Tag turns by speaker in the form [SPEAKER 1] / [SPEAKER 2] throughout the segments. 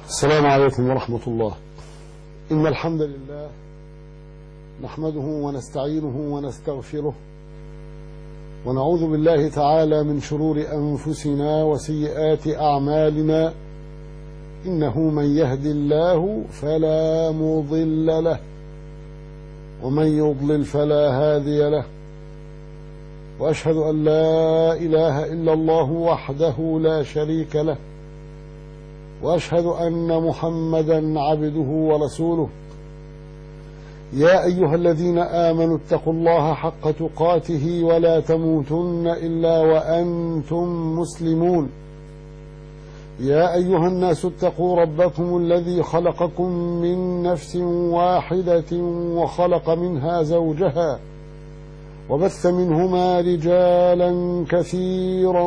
[SPEAKER 1] السلام عليكم ورحمة الله إن الحمد لله نحمده ونستعينه ونستغفره ونعوذ بالله تعالى من شرور أنفسنا وسيئات أعمالنا إنه من يهد الله فلا مضل له ومن يضلل فلا هادي له وأشهد أن لا إله إلا الله وحده لا شريك له واشهد ان محمدا عبده ورسوله يا ايها الذين امنوا اتقوا الله حق تقاته ولا تموتن الا وانتم مسلمون يا ايها الناس اتقوا ربكم الذي خلقكم من نفس واحده وخلق منها زوجها وبث منهما رجالا كثيرا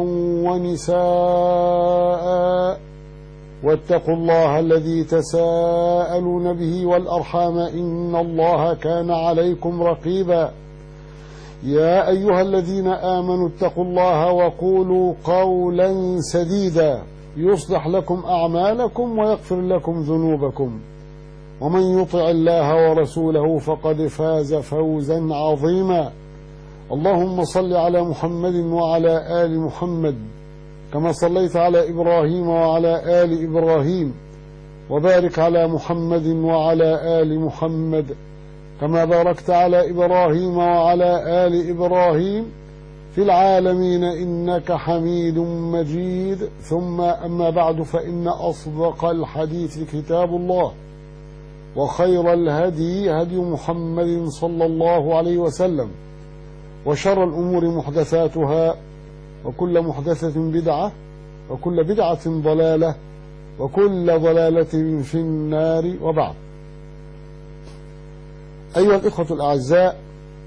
[SPEAKER 1] ونساء واتقوا الله الذي تساءلون به والأرحام إن الله كان عليكم رقيبا يا أيها الذين آمنوا اتقوا الله وقولوا قولا سديدا يصلح لكم أعمالكم ويغفر لكم ذنوبكم ومن يطع الله ورسوله فقد فاز فوزا عظيما اللهم صل على محمد وعلى آل محمد كما صليت على إبراهيم وعلى آل إبراهيم وبارك على محمد وعلى آل محمد كما باركت على إبراهيم وعلى آل إبراهيم في العالمين إنك حميد مجيد ثم أما بعد فإن أصدق الحديث كتاب الله وخير الهدي هدي محمد صلى الله عليه وسلم وشر الأمور محدثاتها وكل محدثة بدعة وكل بدعة ضلالة وكل ضلالة في النار وبعد أيها الإخوة الأعزاء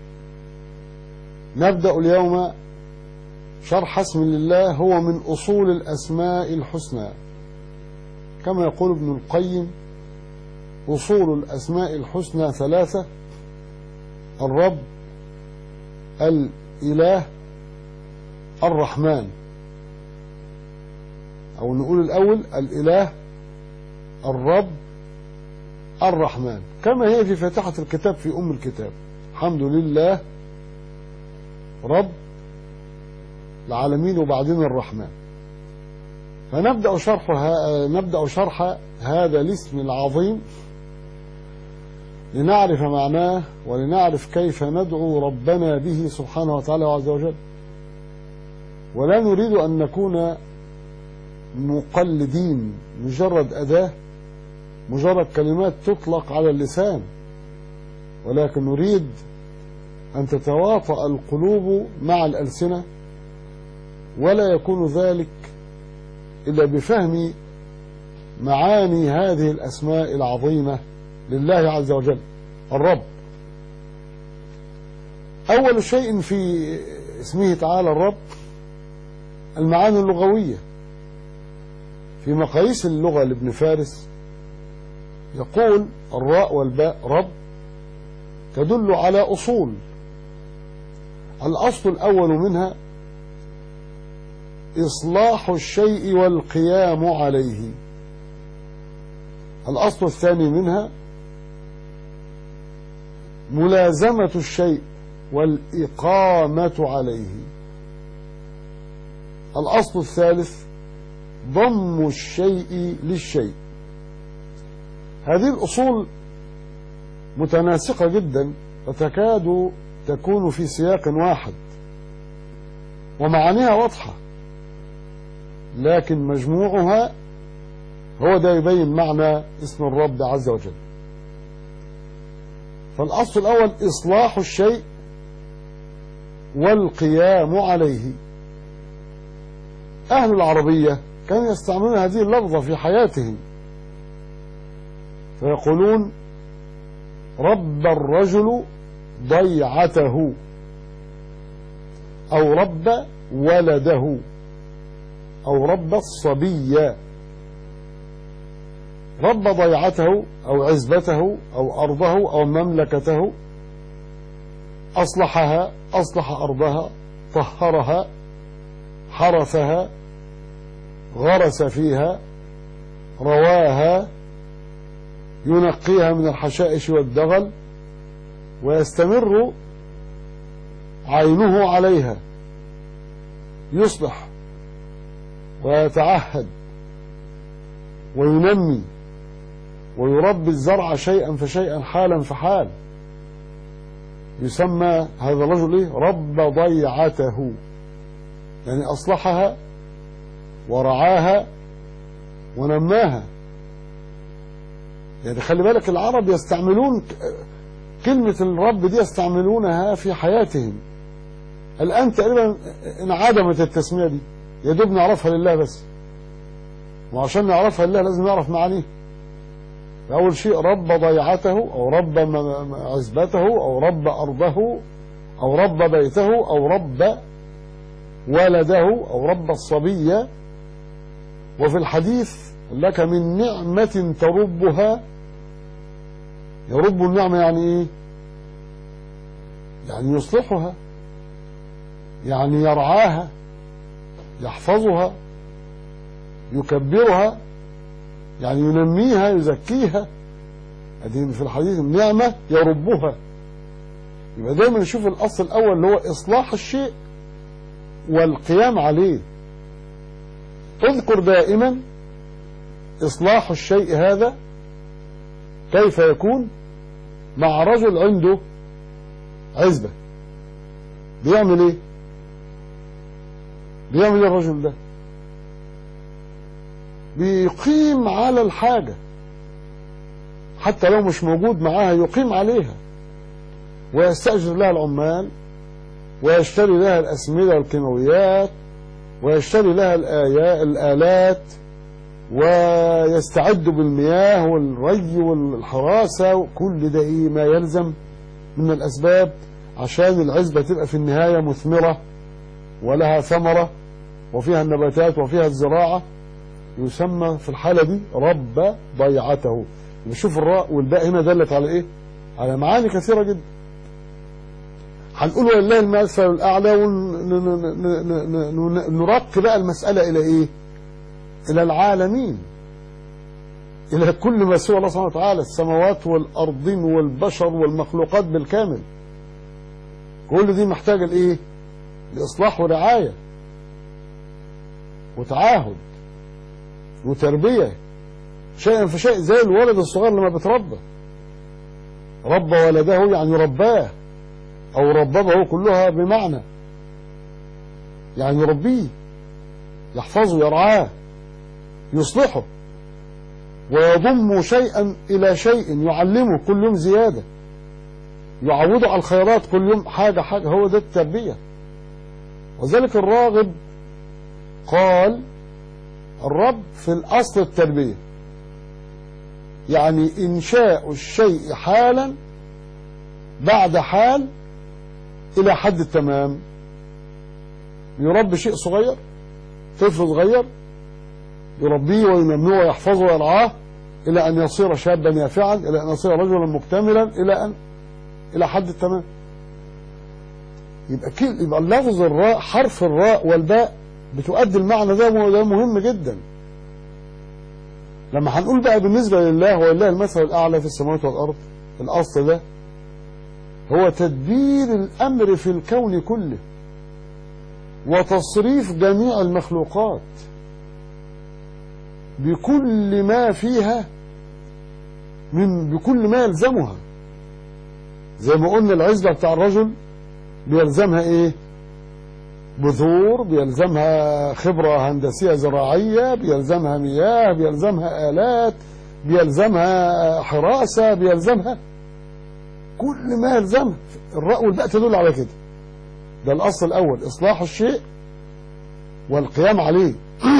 [SPEAKER 1] نبدأ اليوم شرح اسم لله هو من أصول الأسماء الحسنى كما يقول ابن القيم أصول الأسماء الحسنى ثلاثة الرب الإله الرحمن أو نقول الأول الإله الرب الرحمن كما هي في فاتحة الكتاب في أم الكتاب الحمد لله رب العالمين وبعدين الرحمن فنبدأ شرح نبدأ شرح هذا الاسم العظيم لنعرف معناه ولنعرف كيف ندعو ربنا به سبحانه وتعالى وعز وجل ولا نريد أن نكون مقلدين مجرد أداة مجرد كلمات تطلق على اللسان ولكن نريد أن تتواطأ القلوب مع الألسنة ولا يكون ذلك إلا بفهم معاني هذه الأسماء العظيمة لله عز وجل الرب أول شيء في اسمه تعالى الرب المعاني اللغوية في مقاييس اللغة لابن فارس يقول الراء والباء رب تدل على أصول الأصل الأول منها إصلاح الشيء والقيام عليه الأصل الثاني منها ملازمة الشيء والإقامة عليه الأصل الثالث ضم الشيء للشيء هذه الأصول متناسقة جدا وتكاد تكون في سياق واحد ومعانيها واضحة لكن مجموعها هو ده يبين معنى اسم الرب عز وجل فالأصل الأول إصلاح الشيء والقيام عليه أهل العربية كانوا يستعملون هذه اللفظة في حياتهم فيقولون رب الرجل ضيعته أو رب ولده أو رب الصبي رب ضيعته أو عزبته أو أرضه أو مملكته أصلحها أصلح أرضها طهرها حرثها غرس فيها رواها ينقيها من الحشائش والدغل ويستمر عينه عليها يصلح ويتعهد وينمي ويربي الزرع شيئا فشيئا حالا فحال يسمى هذا الرجل ايه رب ضيعته يعني اصلحها ورعاها ونماها يعني خلي بالك العرب يستعملون كلمة الرب دي يستعملونها في حياتهم الآن تقريبا انعدمت التسمية دي يا دوب نعرفها لله بس وعشان نعرفها لله لازم نعرف معانيه أول شيء رب ضيعته أو رب عزبته أو رب أرضه أو رب بيته أو رب ولده أو رب الصبي وفي الحديث لك من نعمة تربها يرب النعمة يعني ايه يعني يصلحها يعني يرعاها يحفظها يكبرها يعني ينميها يزكيها هذه في الحديث النعمة يربها يبقى دايما نشوف الأصل الأول اللي هو إصلاح الشيء والقيام عليه اذكر دائما إصلاح الشيء هذا كيف يكون مع رجل عنده عزبة بيعمل ايه بيعمل ايه الرجل ده بيقيم على الحاجة حتى لو مش موجود معاها يقيم عليها ويستأجر لها العمال ويشتري لها الأسمدة والكيماويات ويشتري لها الآلات ويستعد بالمياه والري والحراسة كل ده إيه ما يلزم من الأسباب عشان العزبة تبقى في النهاية مثمرة ولها ثمرة وفيها النباتات وفيها الزراعة يسمى في الحالة دي رب ضيعته نشوف الراء والباء هنا دلت على ايه على معاني كثيرة جدا هنقول ولله المثل الأعلى ونرق بقى المسألة إلى إيه إلى العالمين إلى كل ما سوى الله سبحانه وتعالى السماوات والأرضين والبشر والمخلوقات بالكامل كل دي محتاجة لإيه لإصلاح ورعاية وتعاهد وتربية شيئا فشيء زي الولد الصغير لما بيتربى ربى ولده يعني رباه أو رببه كلها بمعنى يعني يربيه يحفظه يرعاه يصلحه ويضم شيئا إلى شيء يعلمه كل يوم زيادة يعوده على الخيرات كل يوم حاجة حاجة هو ده التربية وذلك الراغب قال الرب في الأصل التربية يعني إنشاء الشيء حالا بعد حال إلى حد التمام يربي شيء صغير طفل صغير يربيه وينميه ويحفظه ويرعاه إلى أن يصير شابا يافعا إلى أن يصير رجلا مكتملا إلى أن إلى حد التمام يبقى كل يبقى اللفظ الراء حرف الراء والباء بتؤدي المعنى ده وده مهم جدا لما هنقول بقى بالنسبة لله ولله المثل الأعلى في السماوات والأرض الأصل ده هو تدبير الأمر في الكون كله وتصريف جميع المخلوقات بكل ما فيها من بكل ما يلزمها زي ما قلنا العزبة بتاع الرجل بيلزمها ايه بذور بيلزمها خبرة هندسية زراعية بيلزمها مياه بيلزمها آلات بيلزمها حراسة بيلزمها كل ما يلزمها الراء والباء تدل على كده ده الأصل الأول إصلاح الشيء والقيام عليه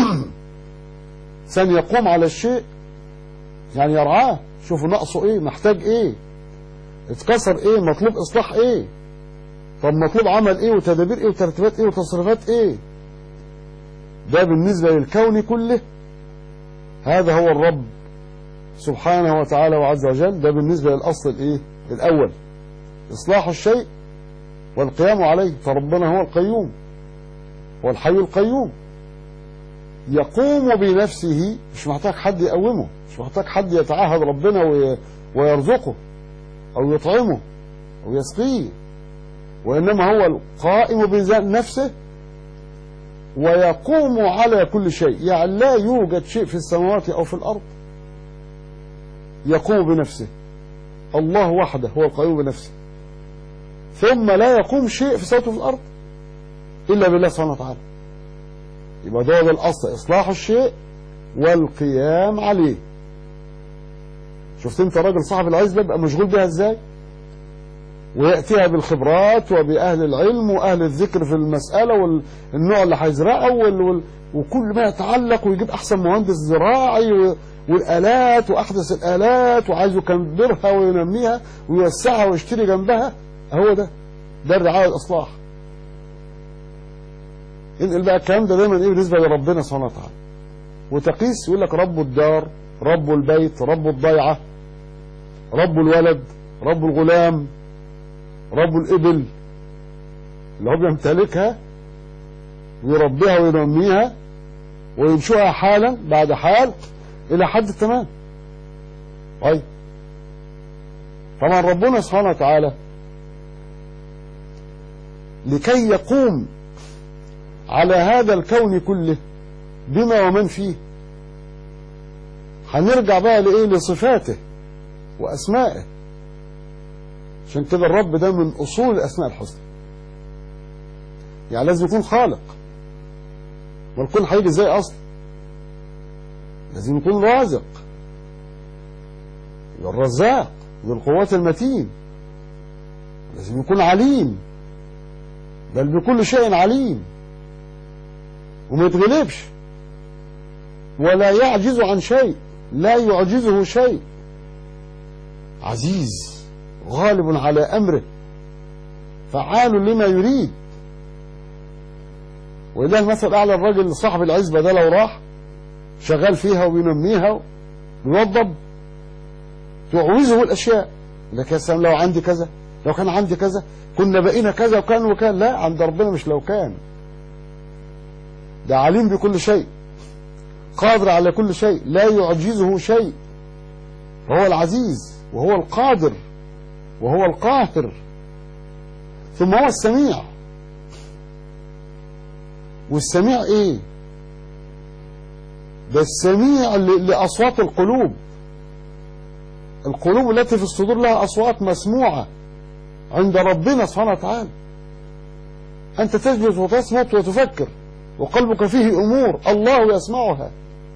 [SPEAKER 1] ثاني يقوم على الشيء يعني يرعاه شوفوا نقصه ايه محتاج ايه اتكسر ايه مطلوب اصلاح ايه طب مطلوب عمل ايه وتدابير ايه وترتيبات ايه وتصريفات ايه ده بالنسبة للكون كله هذا هو الرب سبحانه وتعالى وعز وجل ده بالنسبة للأصل الايه الأول إصلاح الشيء والقيام عليه فربنا هو القيوم هو الحي القيوم يقوم بنفسه مش محتاج حد يقومه مش محتاج حد يتعهد ربنا وي- ويرزقه أو يطعمه أو يسقيه وإنما هو القائم بنفسه ويقوم على كل شيء يعني لا يوجد شيء في السماوات أو في الأرض يقوم بنفسه الله وحده هو القيوم بنفسه ثم لا يقوم شيء في صوته في الأرض إلا بالله سبحانه وتعالى يبقى ده الأصل إصلاح الشيء والقيام عليه شفت انت راجل صاحب العزبة بقى مشغول بها ازاي ويأتيها بالخبرات وبأهل العلم وأهل الذكر في المسألة والنوع اللي هيزرعه وال... وال... وكل ما يتعلق ويجيب أحسن مهندس زراعي و... والآلات وأحدث الآلات وعايز يكبرها وينميها ويوسعها ويشتري جنبها هو ده ده الرعاية والإصلاح انقل بقى الكلام ده دايما ايه بالنسبة لربنا سبحانه وتعالى وتقيس يقول لك رب الدار رب البيت رب الضيعة رب الولد رب الغلام رب الإبل اللي هو بيمتلكها ويربيها وينميها وينشئها حالا بعد حال إلى حد التمام طيب طبعا ربنا سبحانه وتعالى لكي يقوم على هذا الكون كله بما ومن فيه هنرجع بقى لإيه لصفاته وأسمائه عشان كده الرب ده من أصول الأسماء الحسنى يعني لازم يكون خالق والكون هيجي ازاي أصلا لازم يكون رازق الرزاق ذو القوات المتين لازم يكون عليم بل بكل شيء عليم وما يتغلبش ولا يعجز عن شيء لا يعجزه شيء عزيز غالب على أمره فعال لما يريد وإله المثل الأعلى الراجل صاحب العزبة ده لو راح شغال فيها وبينميها ويوضب تعوزه الأشياء لك يا سلام لو عندي كذا لو كان عندي كذا كنا بقينا كذا وكان وكان لا عند ربنا مش لو كان ده عليم بكل شيء قادر على كل شيء لا يعجزه شيء وهو العزيز وهو القادر وهو القاهر ثم هو السميع والسميع ايه ده السميع ل- لأصوات القلوب القلوب التي في الصدور لها أصوات مسموعة عند ربنا سبحانه وتعالى أنت تجلس وتصمت وتفكر وقلبك فيه أمور الله يسمعها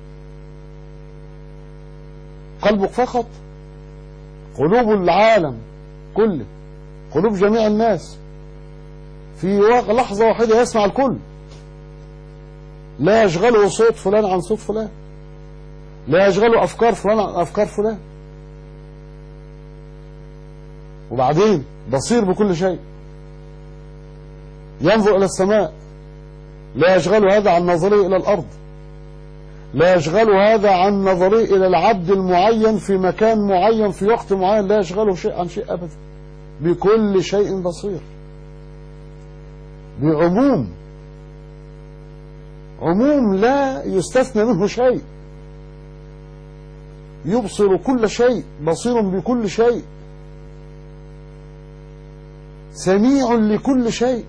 [SPEAKER 1] قلبك فقط قلوب العالم كله قلوب جميع الناس في وق- لحظة واحدة يسمع الكل لا يشغله صوت فلان عن صوت فلان لا يشغله أفكار فلان عن أفكار فلان وبعدين بصير بكل شيء ينظر إلى السماء لا يشغل هذا عن نظره إلى الأرض لا يشغل هذا عن نظره إلى العبد المعين في مكان معين في وقت معين لا يشغله شيء عن شيء أبدا بكل شيء بصير بعموم عموم لا يستثنى منه شيء يبصر كل شيء بصير بكل شيء سميع لكل شيء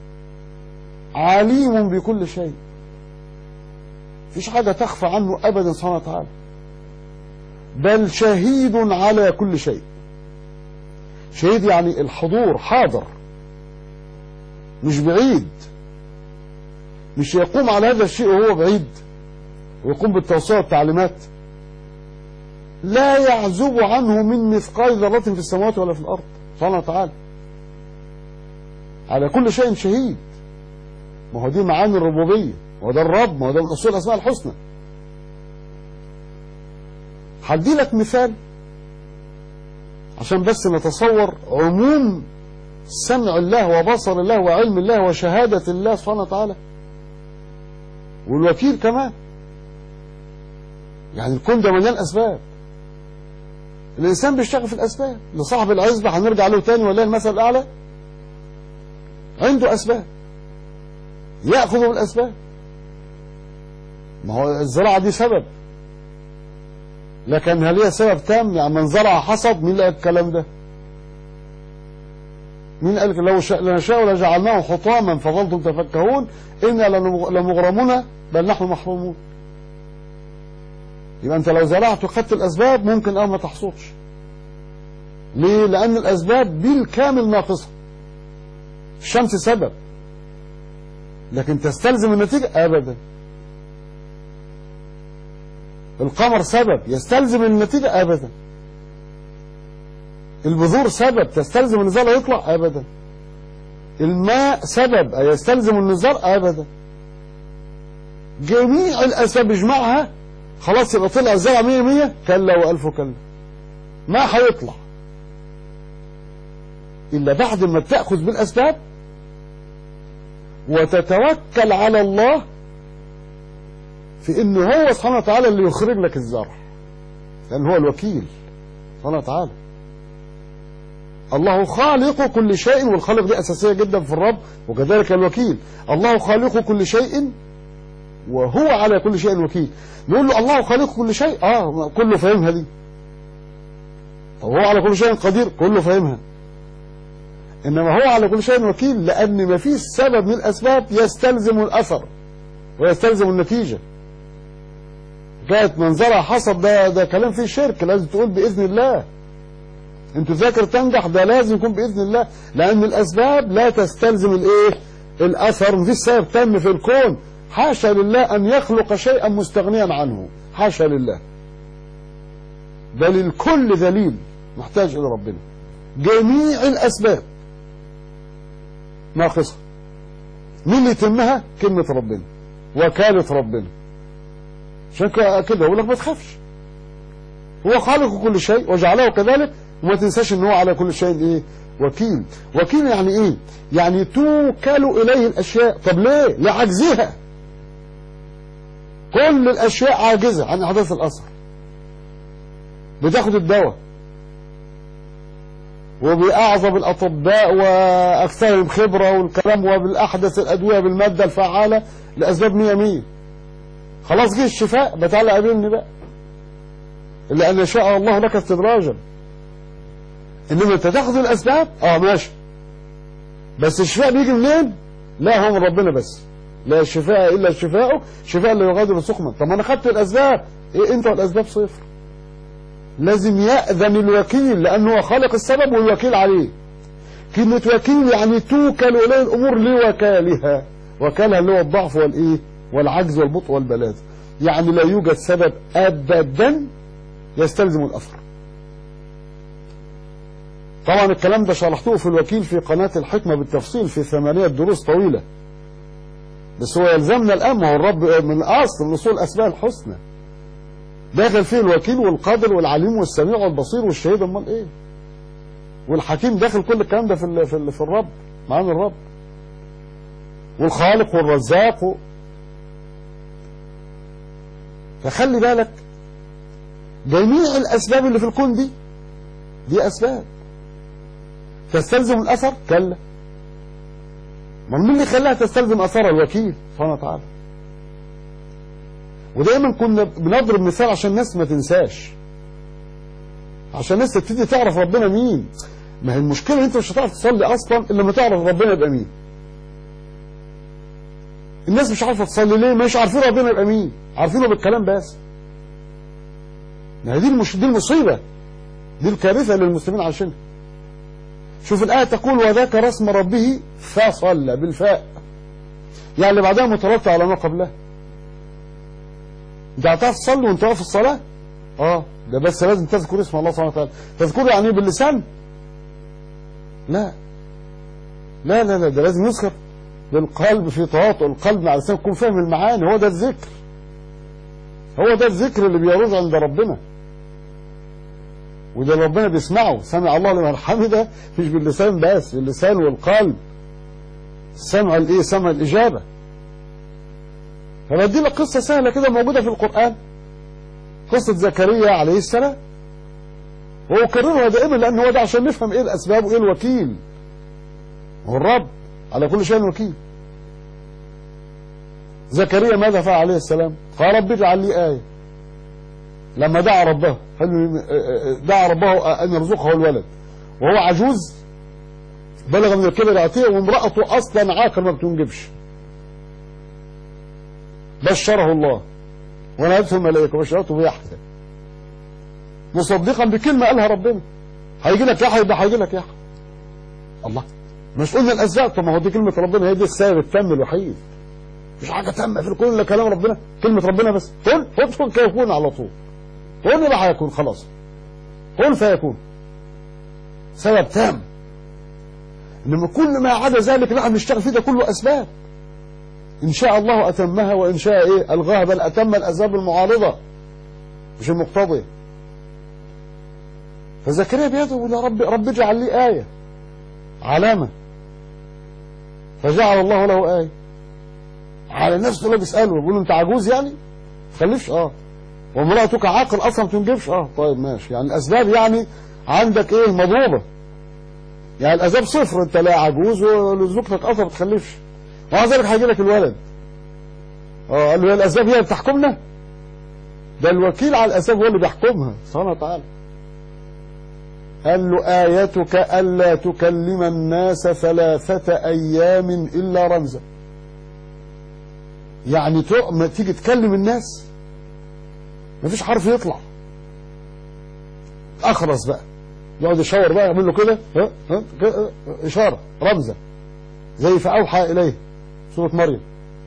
[SPEAKER 1] عليم بكل شيء فيش حاجة تخفى عنه أبدا سبحانه وتعالى بل شهيد على كل شيء شهيد يعني الحضور حاضر مش بعيد مش يقوم على هذا الشيء وهو بعيد ويقوم بالتوصية والتعليمات لا يعزب عنه من مثقال ذرة في السماوات ولا في الأرض سبحانه وتعالى على كل شيء شهيد ما هو دي معاني الربوبية وده الرب ما هو ده من أصول الأسماء الحسنى هدي لك مثال عشان بس نتصور عموم سمع الله وبصر الله وعلم الله وشهادة الله سبحانه وتعالى والوكيل كمان يعني الكون ده مليان أسباب الإنسان بيشتغل في الأسباب لصاحب العزبة هنرجع له تاني ولا المثل الأعلى عنده أسباب يأخذ بالأسباب ما هو الزراعة دي سبب لكن هل هي سبب تام يعني من زرع حصد مين اللي قال الكلام ده مين قال لو شاء لنشاء لجعلناه حطاما فظلتم تفكهون إنا لمغرمون بل نحن محرومون يبقى انت لو زرعت وخدت الاسباب ممكن اه ما تحصدش ليه لان الاسباب بالكامل ناقصه الشمس سبب لكن تستلزم النتيجة ابدا القمر سبب يستلزم النتيجة ابدا البذور سبب تستلزم النزار يطلع ابدا الماء سبب يستلزم النزار ابدا جميع الاسباب اجمعها خلاص يبقى طلع الزرع مية مية كلا وألف كلا ما هيطلع إلا بعد ما تأخذ بالأسباب وتتوكل على الله في إنه هو سبحانه وتعالى اللي يخرج لك الزرع لأن هو الوكيل سبحانه وتعالى الله خالق كل شيء والخالق دي أساسية جدا في الرب وكذلك الوكيل الله خالق كل شيء وهو على كل شيء وكيل نقول له الله خالق كل شيء اه كله فاهمها دي طب هو على كل شيء قدير كله فاهمها انما هو على كل شيء وكيل لان ما فيش سبب من الاسباب يستلزم الاثر ويستلزم النتيجه جاءت منظرها حصل ده ده كلام فيه شرك لازم تقول باذن الله انت ذاكر تنجح ده لازم يكون باذن الله لان الاسباب لا تستلزم الايه الاثر مفيش سبب تم في الكون حاشا لله أن يخلق شيئا مستغنيا عنه حاشا لله بل الكل ذليل محتاج إلى ربنا جميع الأسباب ناقصة مين اللي يتمها كلمة ربنا وكالة ربنا عشان كده أقول لك ما تخافش هو خالق كل شيء وجعله كذلك وما تنساش ان هو على كل شيء ايه وكيل وكيل يعني ايه يعني توكل اليه الاشياء طب ليه لعجزها كل الاشياء عاجزة عن احداث الاثر بتاخد الدواء وبأعظم الأطباء وأكثرهم خبرة والكلام وبالأحدث الأدوية بالمادة الفعالة لأسباب مية مية خلاص جه الشفاء بتعالى قابلني بقى لأن شاء الله لك استدراجا إنما أنت تاخذ الأسباب آه ماشي بس الشفاء بيجي منين؟ لا هو من ربنا بس لا شفاء إلا شفاءه شفاء لا يغادر سقما طب ما أنا خدت الأسباب إيه أنت والأسباب صفر لازم يأذن الوكيل لأنه خالق السبب والوكيل عليه كلمة وكيل يعني توكل إليه الأمور لوكالها وكالها اللي هو الضعف والإيه والعجز والبطء والبلاد يعني لا يوجد سبب أبدا يستلزم الأثر طبعا الكلام ده شرحته في الوكيل في قناة الحكمة بالتفصيل في ثمانية دروس طويلة بس هو يلزمنا الآن ما هو الرب من أصل من أصول الأسماء الحسنى داخل فيه الوكيل والقادر والعليم والسميع والبصير والشهيد امال ايه والحكيم داخل كل الكلام ده في ال في, ال في الرب معانا الرب والخالق والرزاق و... فخلي بالك جميع الاسباب اللي في الكون دي دي اسباب تستلزم الاثر كلا ما مين اللي خلاها تستلزم اثرها الوكيل سبحانه وتعالى ودايما كنا بنضرب مثال عشان الناس ما تنساش عشان الناس تبتدي تعرف ربنا مين ما هي المشكلة ان انت مش هتعرف تصلي اصلا الا لما تعرف ربنا يبقى مين الناس مش عارفة تصلي ليه مش عارفين ربنا يبقى مين عارفينه بالكلام بس ما هي دي المش... دي المصيبة دي الكارثة اللي المسلمين عايشينها شوف الآية تقول وذكر اسم ربه فصلى بالفاء يعني اللي بعدها مترتب على ما قبلها انت هتعرف تصلي وانت واقف في الصلاة اه ده بس لازم تذكر اسم الله سبحانه وتعالى تذكره يعني ايه باللسان لا لا لا لا ده لازم يذكر بالقلب في تواطؤ القلب مع اللسان يكون فاهم المعاني هو ده الذكر هو ده الذكر اللي بيروج عند ربنا وده اللي ربنا بيسمعه سمع الله لمن حمده مش باللسان بس باللسان والقلب سمع الايه سمع الاجابه فبدي لك قصة سهلة كده موجودة في القرآن قصة زكريا عليه السلام وأكررها دائما لأن هو ده عشان نفهم إيه الأسباب وإيه الوكيل هو الرب على كل شيء وكيل زكريا ماذا فعل عليه السلام قال رب اجعل لي آية لما دعا ربه دعا ربه أن يرزقه الولد وهو عجوز بلغ من الكبر عتيه وامرأته أصلا عاقل ما بتنجبش بشره الله ونادته الملائكة وبشرته بيحيى مصدقا بكلمة قالها ربنا هيجي لك يحيى يبقى هيجي لك يحيى الله مش قلنا الأسباب طب ما هو دي كلمة ربنا هي دي السبب التام الوحيد مش حاجة تامة في الكون إلا كلام ربنا كلمة ربنا بس قل ادخل كيكون على طول قل يبقى هيكون خلاص قل فيكون سبب تام انما كل ما عدا ذلك نحن نشتغل فيه ده كله اسباب ان شاء الله اتمها وان شاء ايه الغاها بل اتم الاسباب المعارضه مش المقتضيه فزكريا بيدعو يا رب رب اجعل لي ايه علامه فجعل الله له ايه على الناس اللي بيسالوا بيقولوا انت عجوز يعني تخلفش اه وامرأتك عاقل اصلا ما تنجبش اه طيب ماشي يعني الاسباب يعني عندك ايه مضروبه يعني الاسباب صفر انت لا عجوز وزوجتك اصلا ما تخلفش ومع ذلك هيجي لك الولد اه قال له الاسباب هي اللي بتحكمنا ده الوكيل على الاسباب هو اللي بيحكمها سبحانه وتعالى قال له آيتك ألا تكلم الناس ثلاثة أيام إلا رمزا يعني ما تيجي تكلم الناس مفيش حرف يطلع أخرس بقى يقعد يشاور بقى يعمل له كده ها ها كده إشارة رمزة زي فأوحى إليه سورة مريم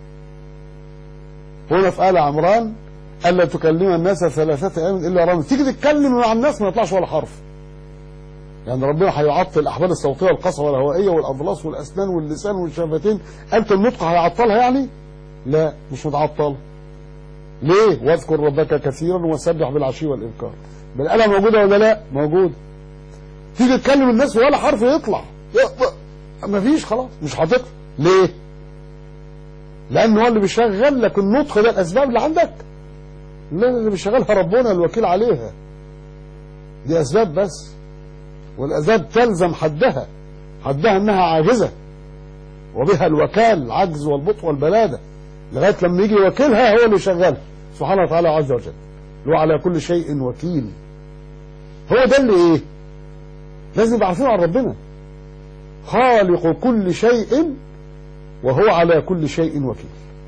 [SPEAKER 1] هنا في آل عمران ألا تكلم الناس ثلاثة أيام إلا رمزا تيجي تتكلم مع الناس ما يطلعش ولا حرف يعني ربنا هيعطل الأحبال الصوتية والقصوى والهوائية والأضلاس والأسنان واللسان والشفتين أنت النطق هيعطلها يعني لا مش متعطل ليه واذكر ربك كثيرا وسبح بالعشي والإبكار بالآلة موجودة ولا لا موجودة تيجي تكلم الناس ولا حرف يطلع مفيش خلاص مش هتطلع ليه لأنه هو اللي بيشغل لك النطق ده الأسباب اللي عندك لا اللي بيشغلها ربنا الوكيل عليها دي أسباب بس والأسباب تلزم حدها حدها أنها عاجزة وبها الوكال العجز والبطء والبلادة لغاية لما يجي وكيلها هو اللي يشغلها سبحانه وتعالى عز وجل له على كل شيء وكيل هو ده اللي ايه لازم يبقى عارفين عن ربنا خالق كل شيء وهو على كل شيء وكيل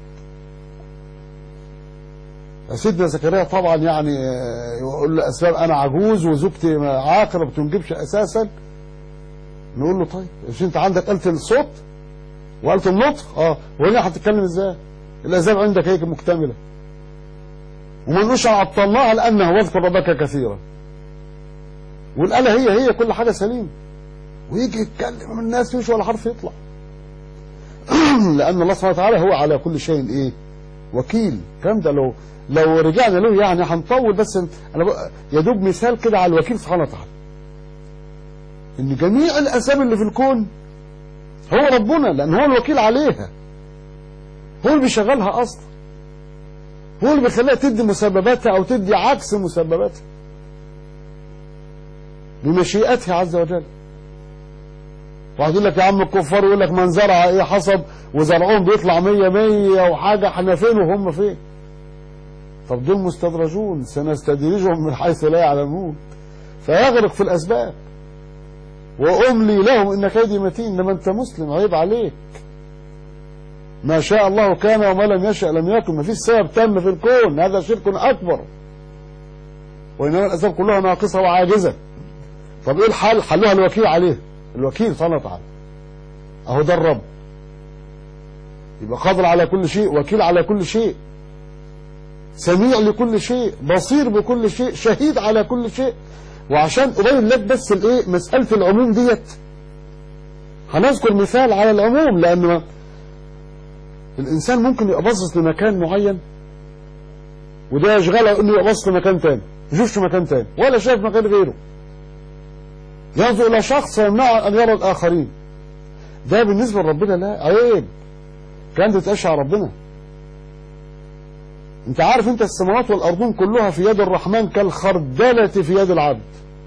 [SPEAKER 1] سيدنا زكريا طبعا يعني يقول له اسباب انا عجوز وزوجتي عاقره ما بتنجبش اساسا نقول له طيب مش انت عندك آلة الصوت وآلة النطق اه وهنا هتتكلم ازاي الاسباب عندك هيك مكتمله وما نقولش عطلناها لانه واذكر ربك كثيرا والآلة هي هي كل حاجه سليم ويجي يتكلم من الناس مش ولا حرف يطلع لان الله سبحانه وتعالى هو على كل شيء ايه وكيل الكلام ده لو لو رجعنا له يعني هنطول بس انا يدوب مثال كده على الوكيل سبحانه وتعالى ان جميع الاسباب اللي في الكون هو ربنا لان هو الوكيل عليها هو اللي بيشغلها اصلا هو اللي بيخليها تدي مسبباتها او تدي عكس مسبباتها بمشيئته عز وجل واحد يقول لك يا عم الكفار يقول لك من زرع ايه حصد وزرعهم بيطلع مية مية وحاجة احنا فين وهم فين طب دول مستدرجون سنستدرجهم من حيث لا يعلمون فيغرق في الأسباب وأملي لهم إن كيدي متين إنما أنت مسلم عيب عليك ما شاء الله كان وما لم يشأ لم يكن ما فيش سبب تم في الكون هذا شرك أكبر وإنما الأسباب كلها ناقصة وعاجزة طب إيه الحل حلها الوكيل عليه الوكيل سبحانه وتعالى أهو ده الرب يبقى قادر على كل شيء وكيل على كل شيء سميع لكل شيء بصير بكل شيء شهيد على كل شيء وعشان أبين لك بس الايه مسألة العموم ديت هنذكر مثال على العموم لأن الإنسان ممكن يبقى باصص لمكان معين وده يشغله إنه يبقى باصص لمكان تاني ما يشوفش مكان تاني ولا شايف مكان غيره ينظر إلى شخص يمنع أن يرى الآخرين ده بالنسبة لربنا لا عيب كان ده تقشع ربنا انت عارف انت السماوات والارضون كلها في يد الرحمن كالخردلة في يد العبد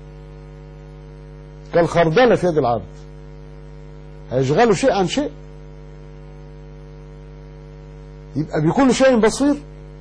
[SPEAKER 1] كالخردلة في يد العبد هيشغلوا شيء عن شيء يبقى بكل شيء بصير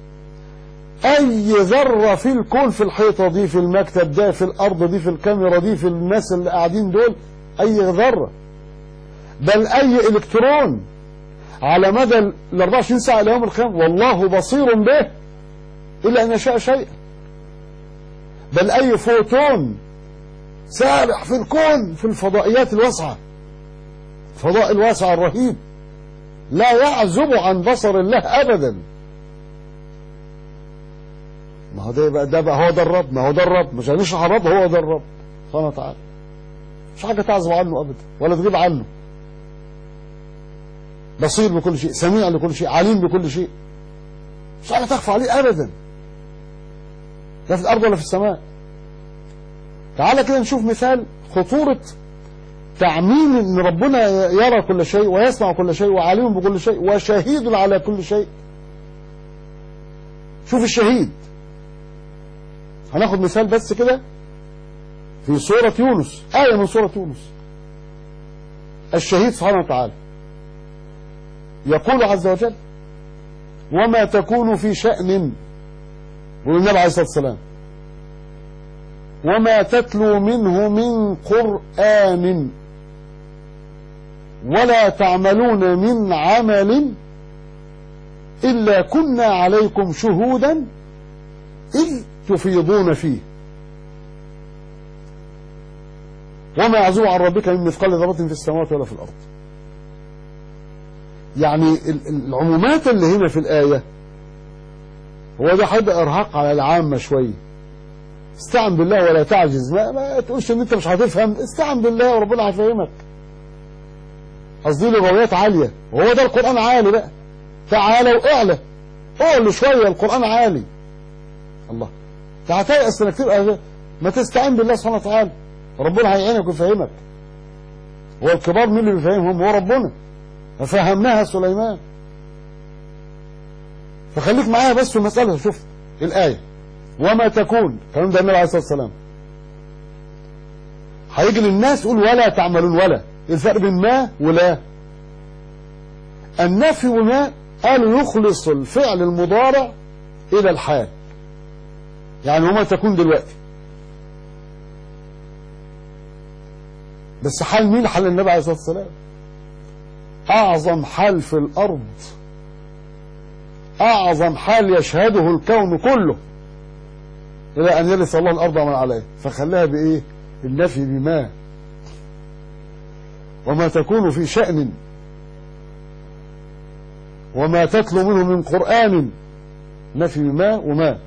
[SPEAKER 1] اي ذرة في الكون في الحيطة دي في المكتب ده في الارض دي في الكاميرا دي في الناس اللي قاعدين دول اي ذرة بل اي الكترون على مدى ال 24 ساعة الى يوم القيامة والله بصير به الا ان يشاء شيئا بل اي فوتون سابح في الكون في الفضائيات الواسعة الفضاء الواسع الرهيب لا يعزب عن بصر الله ابدا ما هو ده بقى ده بقى هو ده الرب ما هو ده الرب مش هنشرح الرب هو ده الرب سبحانه وتعالى مش حاجه تعزب عنه ابدا ولا تغيب عنه بصير بكل شيء سميع لكل شيء عليم بكل شيء مش حاجه تخفى عليه ابدا لا في الارض ولا في السماء تعالى كده نشوف مثال خطوره تعميم ان ربنا يرى كل شيء ويسمع كل شيء وعليم بكل شيء وشهيد على كل شيء شوف الشهيد هناخد مثال بس كده في سورة يونس آية من سورة يونس الشهيد سبحانه وتعالى يقول عز وجل وما تكون في شأن والنبي عليه الصلاة والسلام وما تتلو منه من قرآن ولا تعملون من عمل إلا كنا عليكم شهودا إذ تفيضون فيه وما يعزو عن ربك من مثقال ذرة في السماوات ولا في الأرض يعني العمومات اللي هنا في الآية هو ده هيبقى إرهاق على العامة شوية استعن بالله ولا تعجز ما, ما تقولش ان انت مش هتفهم استعن بالله وربنا هيفهمك قصدي لغويات عالية وهو ده القرآن عالي بقى تعالى واعلى اعلى شوية القرآن عالي الله تعتيأس انك تبقى ما تستعين بالله سبحانه وتعالى ربنا هيعينك ويفهمك هو الكبار مين اللي بيفهمهم هو ربنا ففهمناها سليمان فخليك معايا بس في المسألة شوف الآية وما تكون الكلام ده النبي عليه الصلاة والسلام هيجي للناس يقول ولا تعملون ولا الفرق بين ما ولا النفي وما قالوا يخلص الفعل المضارع إلى الحال يعني وما تكون دلوقتي بس حال مين حال النبي عليه الصلاة والسلام أعظم حال في الأرض أعظم حال يشهده الكون كله إلى أن يرث الله الأرض ومن عليه فخلاها بإيه النفي بما وما تكون في شأن وما تتلو منه من قرآن نفي بما وما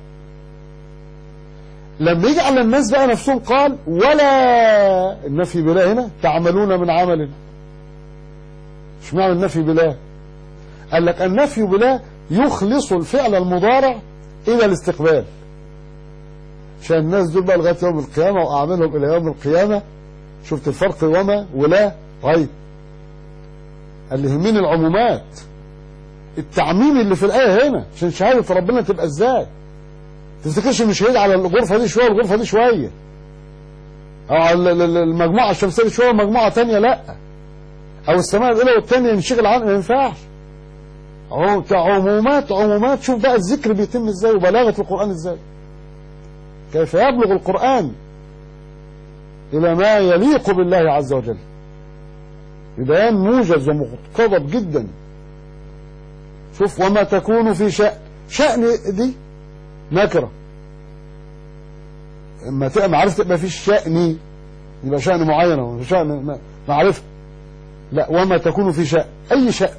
[SPEAKER 1] لما يجي على الناس بقى نفسهم قال ولا النفي بلا هنا تعملون من عمل مش معنى النفي بلا قال لك النفي بلا يخلص الفعل المضارع إلى الاستقبال عشان الناس دول بقى لغاية يوم القيامة وأعملهم إلى يوم القيامة شفت الفرق وما ولا طيب اللي يهمني العمومات التعميم اللي في الآية هنا عشان شهادة ربنا تبقى ازاي تفتكرش ان شهيد على الغرفة دي شوية والغرفة دي شوية او على المجموعة الشمسية دي شوية ومجموعة تانية لا او السماء الاولى والثانية ينشغل عنها ما ينفعش عمومات عمومات شوف بقى الذكر بيتم ازاي وبلاغة القرآن ازاي كيف يبلغ القرآن إلى ما يليق بالله عز وجل ببيان موجز ومقتضب جدا شوف وما تكون في شأن شأن دي نكرة اما تبقى معرفة تبقى في الشأن يبقى شأن معين شأن معرفة لا وما تكون في شأن أي شأن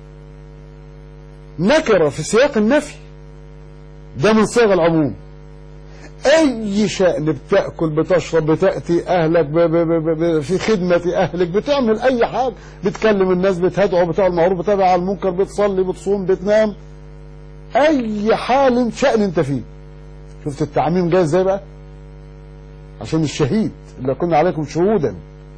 [SPEAKER 1] نكرة في سياق النفي ده من صيغ العموم اي شأن بتأكل بتشرب بتأتي اهلك ب ب ب ب في خدمة اهلك بتعمل اي حاجة بتكلم الناس بتهدعو بتعمل المعروف بتابع على المنكر بتصلي بتصوم بتنام اي حال شأن انت فيه شفت التعميم جاي ازاي بقى عشان الشهيد اللي كنا عليكم شهودا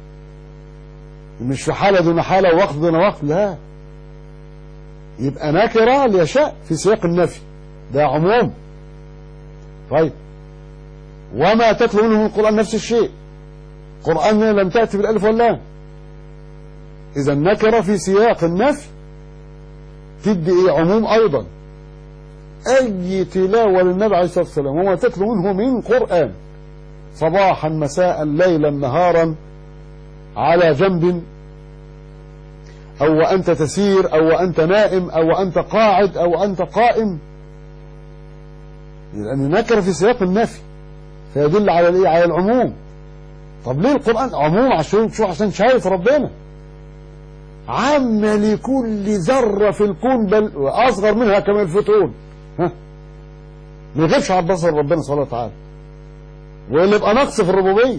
[SPEAKER 1] مش في حالة دون حالة ووقت دون وقت لا يبقى نكرة ليشاء في سياق النفي ده عموم طيب وما تتلو منه من القرآن نفس الشيء قرآن لم تأتي بالألف واللام إذا نكر في سياق النفي تدي ايه عموم ايضا اي تلاوة للنبي عليه الصلاة والسلام وما تتلو منه من قرآن صباحا مساء ليلا نهارا على جنب او وانت تسير او وانت نائم او وانت قاعد او وانت قائم لان نكر في سياق النفي فيدل على الايه على العموم طب ليه القرآن عموم عشان شو عشان شايف ربنا عام لكل ذرة في الكون بل وأصغر منها كمان الفوتون ها ما يغيبش على بصر ربنا سبحانه وتعالى واللي يبقى نقص في الربوبية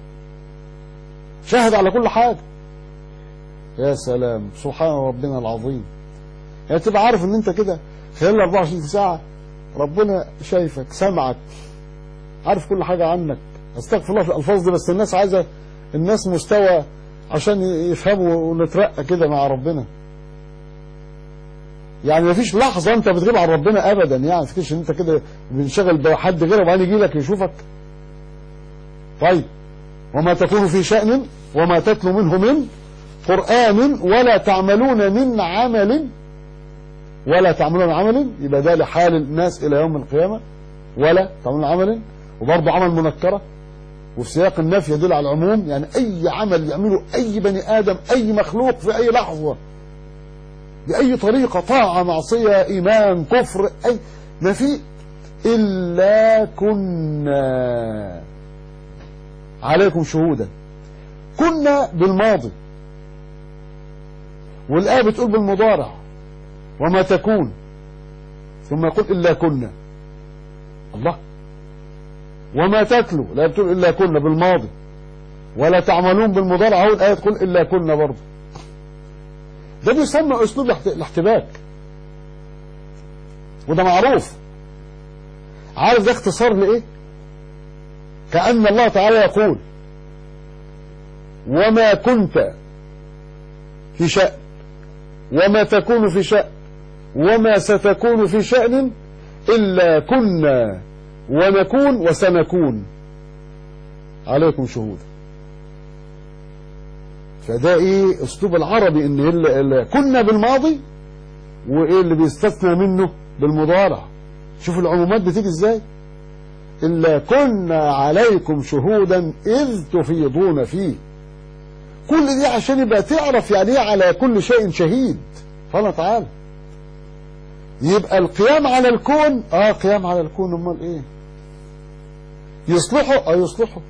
[SPEAKER 1] شاهد على كل حاجة يا سلام سبحان ربنا العظيم يعني تبقى عارف ان انت كده خلال 24 ساعة ربنا شايفك سمعك عارف كل حاجة عنك استغفر الله في الالفاظ دي بس الناس عايزة الناس مستوى عشان يفهموا ونترقى كده مع ربنا يعني مفيش لحظة انت بتغيب عن ربنا ابدا يعني مفيش ان انت كده بنشغل بحد غيره وبعدين يجي لك يشوفك طيب وما تكون في شأن وما تتلو منه من قرآن ولا تعملون من عمل ولا تعملون من عمل يبقى ده لحال الناس إلى يوم القيامة ولا تعملون عمل وبرضه عمل منكرة وفي سياق النفي يدل على العموم يعني أي عمل يعمله أي بني آدم أي مخلوق في أي لحظة بأي طريقة طاعة معصية إيمان كفر أي ما في إلا كنا عليكم شهودا كنا بالماضي والآية بتقول بالمضارع وما تكون ثم يقول إلا كنا الله وما تتلو لا بتقول إلا كنا بالماضي ولا تعملون بالمضارع هو الآية تقول إلا كنا برضه ده بيسمى أسلوب الاحتباك وده معروف عارف ده اختصار لإيه كأن الله تعالى يقول وما كنت في شأن وما تكون في شأن وما ستكون في شأن إلا كنا ونكون وسنكون عليكم شهودا فده ايه اسلوب العربي ان اللي اللي كنا بالماضي وايه اللي بيستثنى منه بالمضارع شوف العمومات بتيجي ازاي إلا كنا عليكم شهودا إذ تفيضون فيه كل دي عشان يبقى تعرف يعني ايه على كل شيء شهيد سبحانه تعالى يبقى القيام على الكون اه قيام على الكون امال ايه يصلحه اه يصلحه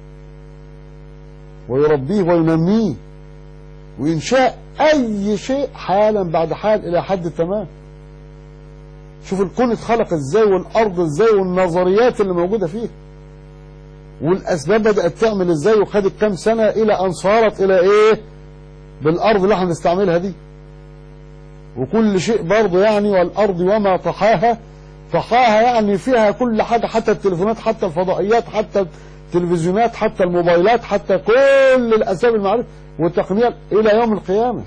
[SPEAKER 1] ويربيه وينميه وإنشاء أي شيء حالا بعد حال إلى حد التمام شوف الكون اتخلق ازاي والأرض ازاي والنظريات اللي موجودة فيه والأسباب بدأت تعمل ازاي وخدت كام سنة إلى أن صارت إلى إيه بالأرض اللي احنا بنستعملها دي وكل شيء برضه يعني والأرض وما طحاها طحاها يعني فيها كل حاجة حتى التليفونات حتى الفضائيات حتى التلفزيونات حتى الموبايلات حتى كل الأسباب المعروفة والتقنية إلى يوم القيامة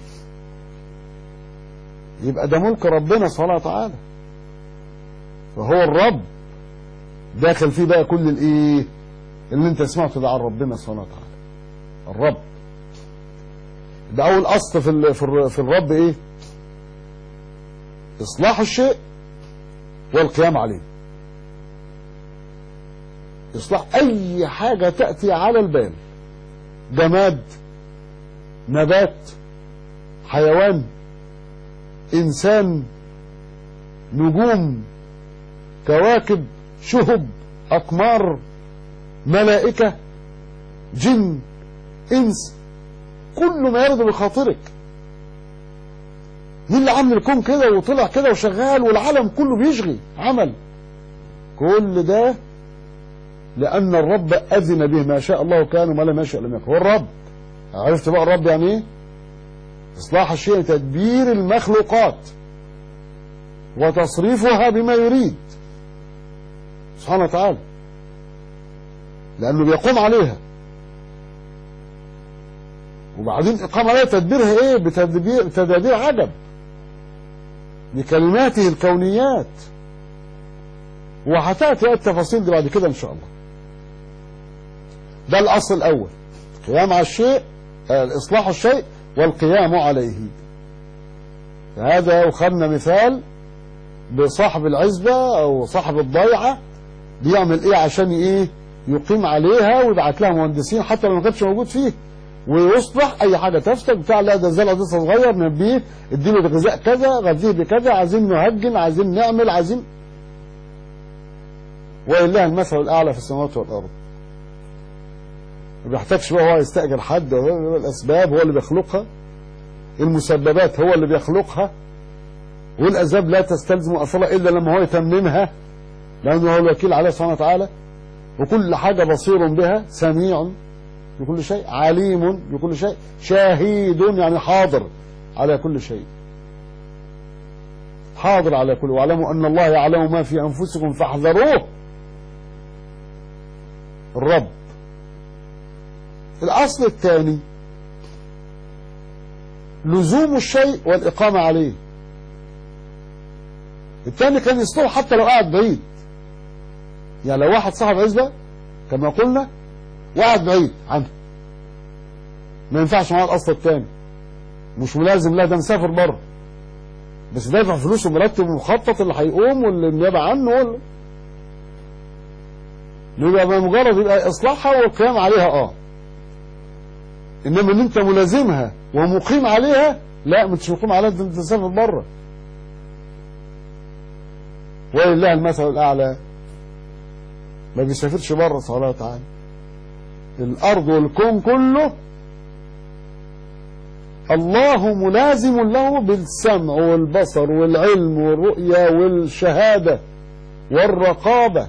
[SPEAKER 1] يبقى ده ملك ربنا سبحانه وتعالى فهو الرب داخل فيه بقى كل الايه اللي انت سمعته ده عن ربنا سبحانه وتعالى الرب ده اول اصل في ال- في الر- في الرب ايه اصلاح الشيء والقيام عليه اصلاح اي حاجة تأتي على البال جماد نبات حيوان انسان نجوم كواكب شهب اقمار ملائكة جن انس كل ما يرد بخاطرك مين اللي عامل الكون كده وطلع كده وشغال والعالم كله بيشغي عمل كل ده لأن الرب أذن به ما شاء الله كان وما لم يشاء لم يكن هو الرب عرفت بقى الرب يعني ايه إصلاح الشيء تدبير المخلوقات وتصريفها بما يريد سبحانه وتعالى لأنه بيقوم عليها وبعدين إقام عليها تدبيرها إيه بتدبير بتدابير عجب بكلماته الكونيات وهتأتي التفاصيل دي بعد كده إن شاء الله ده الأصل الأول قيام على الشيء آه، إصلاح الشيء والقيام عليه هذا وخدنا مثال بصاحب العزبة او صاحب الضيعة بيعمل ايه عشان ايه يقيم عليها ويبعت لها مهندسين حتى لو ما كانش موجود فيه ويصلح اي حاجه تفسد بتاع لا ده الزرع لسه صغير نبيه اديله غذاء كذا غذيه بكذا عايزين نهجن عايزين نعمل عايزين ولله المثل الاعلى في السماوات والارض ما بيحتاجش بقى هو يستاجر حد هو الاسباب هو اللي بيخلقها المسببات هو اللي بيخلقها والاسباب لا تستلزم اصلا الا لما هو يتممها لانه هو الوكيل عليه سبحانه وتعالى وكل حاجه بصير بها سميع بكل شيء عليم بكل شيء شاهد يعني حاضر على كل شيء حاضر على كل واعلموا ان الله يعلم ما في انفسكم فاحذروه الرب الاصل الثاني لزوم الشيء والاقامه عليه الثاني كان يصلح حتى لو قاعد بعيد يعني لو واحد صاحب عزبه كما قلنا وقعد بعيد عنه ما ينفعش معاه الاصل الثاني مش ملازم لا ده مسافر بره بس دافع فلوسه مرتب ومخطط اللي هيقوم واللي النيابه عنه واللي يبقى مجرد يبقى اصلاحها والقيام عليها اه انما ان انت ملازمها ومقيم عليها لا مش مقيم عليها انت مسافر بره ولله المثل الاعلى ما بيسافرش بره سبحانه وتعالى الأرض والكون كله الله ملازم له بالسمع والبصر والعلم والرؤية والشهادة والرقابة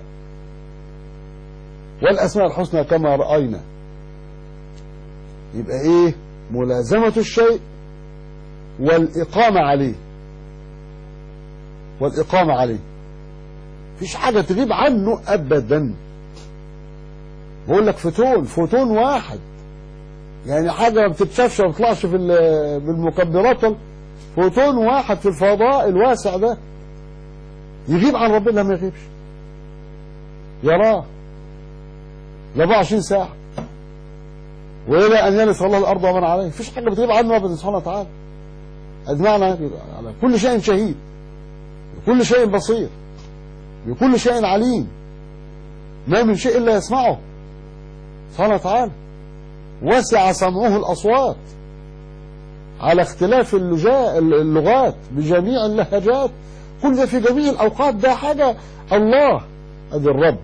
[SPEAKER 1] والأسماء الحسنى كما رأينا يبقى إيه ملازمة الشيء والإقامة عليه والإقامة عليه فيش حاجة تغيب عنه أبداً بقول لك فوتون فوتون واحد يعني حاجه ما بتتشافش ما بتطلعش في بالمكبرات فوتون واحد في الفضاء الواسع ده يغيب عن ربنا ما يغيبش يراه ل 24 ساعه والى ان يرث الله الارض ومن عليه مفيش حاجه بتغيب عنه ابدا سبحانه وتعالى اجمعنا على كل شيء شهيد بكل شيء بصير بكل شيء عليم ما من شيء الا يسمعه سبحانه وتعالى وسع سمعه الأصوات على اختلاف اللغات بجميع اللهجات كل ده في جميع الأوقات ده حاجة الله أدي الرب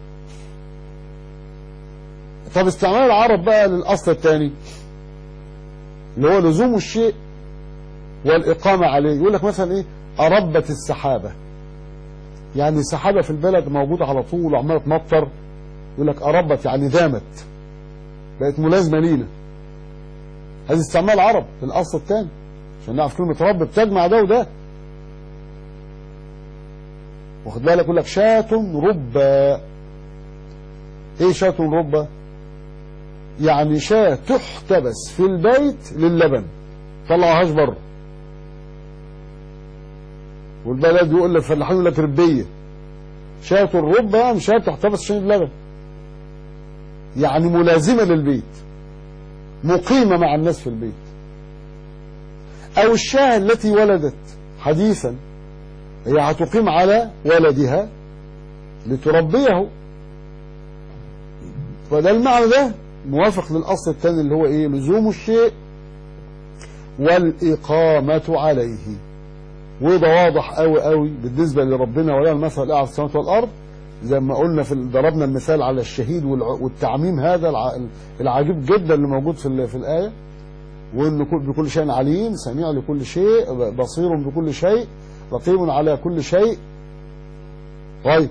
[SPEAKER 1] طب استعمال العرب بقى للأصل الثاني اللي هو لزوم الشيء والإقامة عليه يقول لك مثلا إيه أربت السحابة يعني سحابة في البلد موجودة على طول وعمالة تمطر يقول لك أربت يعني دامت بقت ملازمة لينا هذا استعمال العرب في الأصل الثاني عشان نعرف كلمة رب بتجمع ده وده واخد بالك يقول لك شاة ربة ايه شاة ربة يعني شاة تحتبس في البيت للبن طلعهاش بره والبلد يقول لك فلاحين يقول لك ربيه شاة الربة يعني شاة تحتبس عشان اللبن يعني ملازمة للبيت مقيمة مع الناس في البيت أو الشاة التي ولدت حديثا هي هتقيم على ولدها لتربيه فده المعنى ده موافق للأصل الثاني اللي هو إيه لزوم الشيء والإقامة عليه وده واضح قوي قوي بالنسبة لربنا ولا المثل الأعلى في السماوات والأرض زي ما قلنا في ضربنا المثال على الشهيد والتعميم هذا العجيب جدا اللي موجود في في الآية وإن بكل شيء عليم سميع لكل شيء بصير بكل شيء رقيب على كل شيء طيب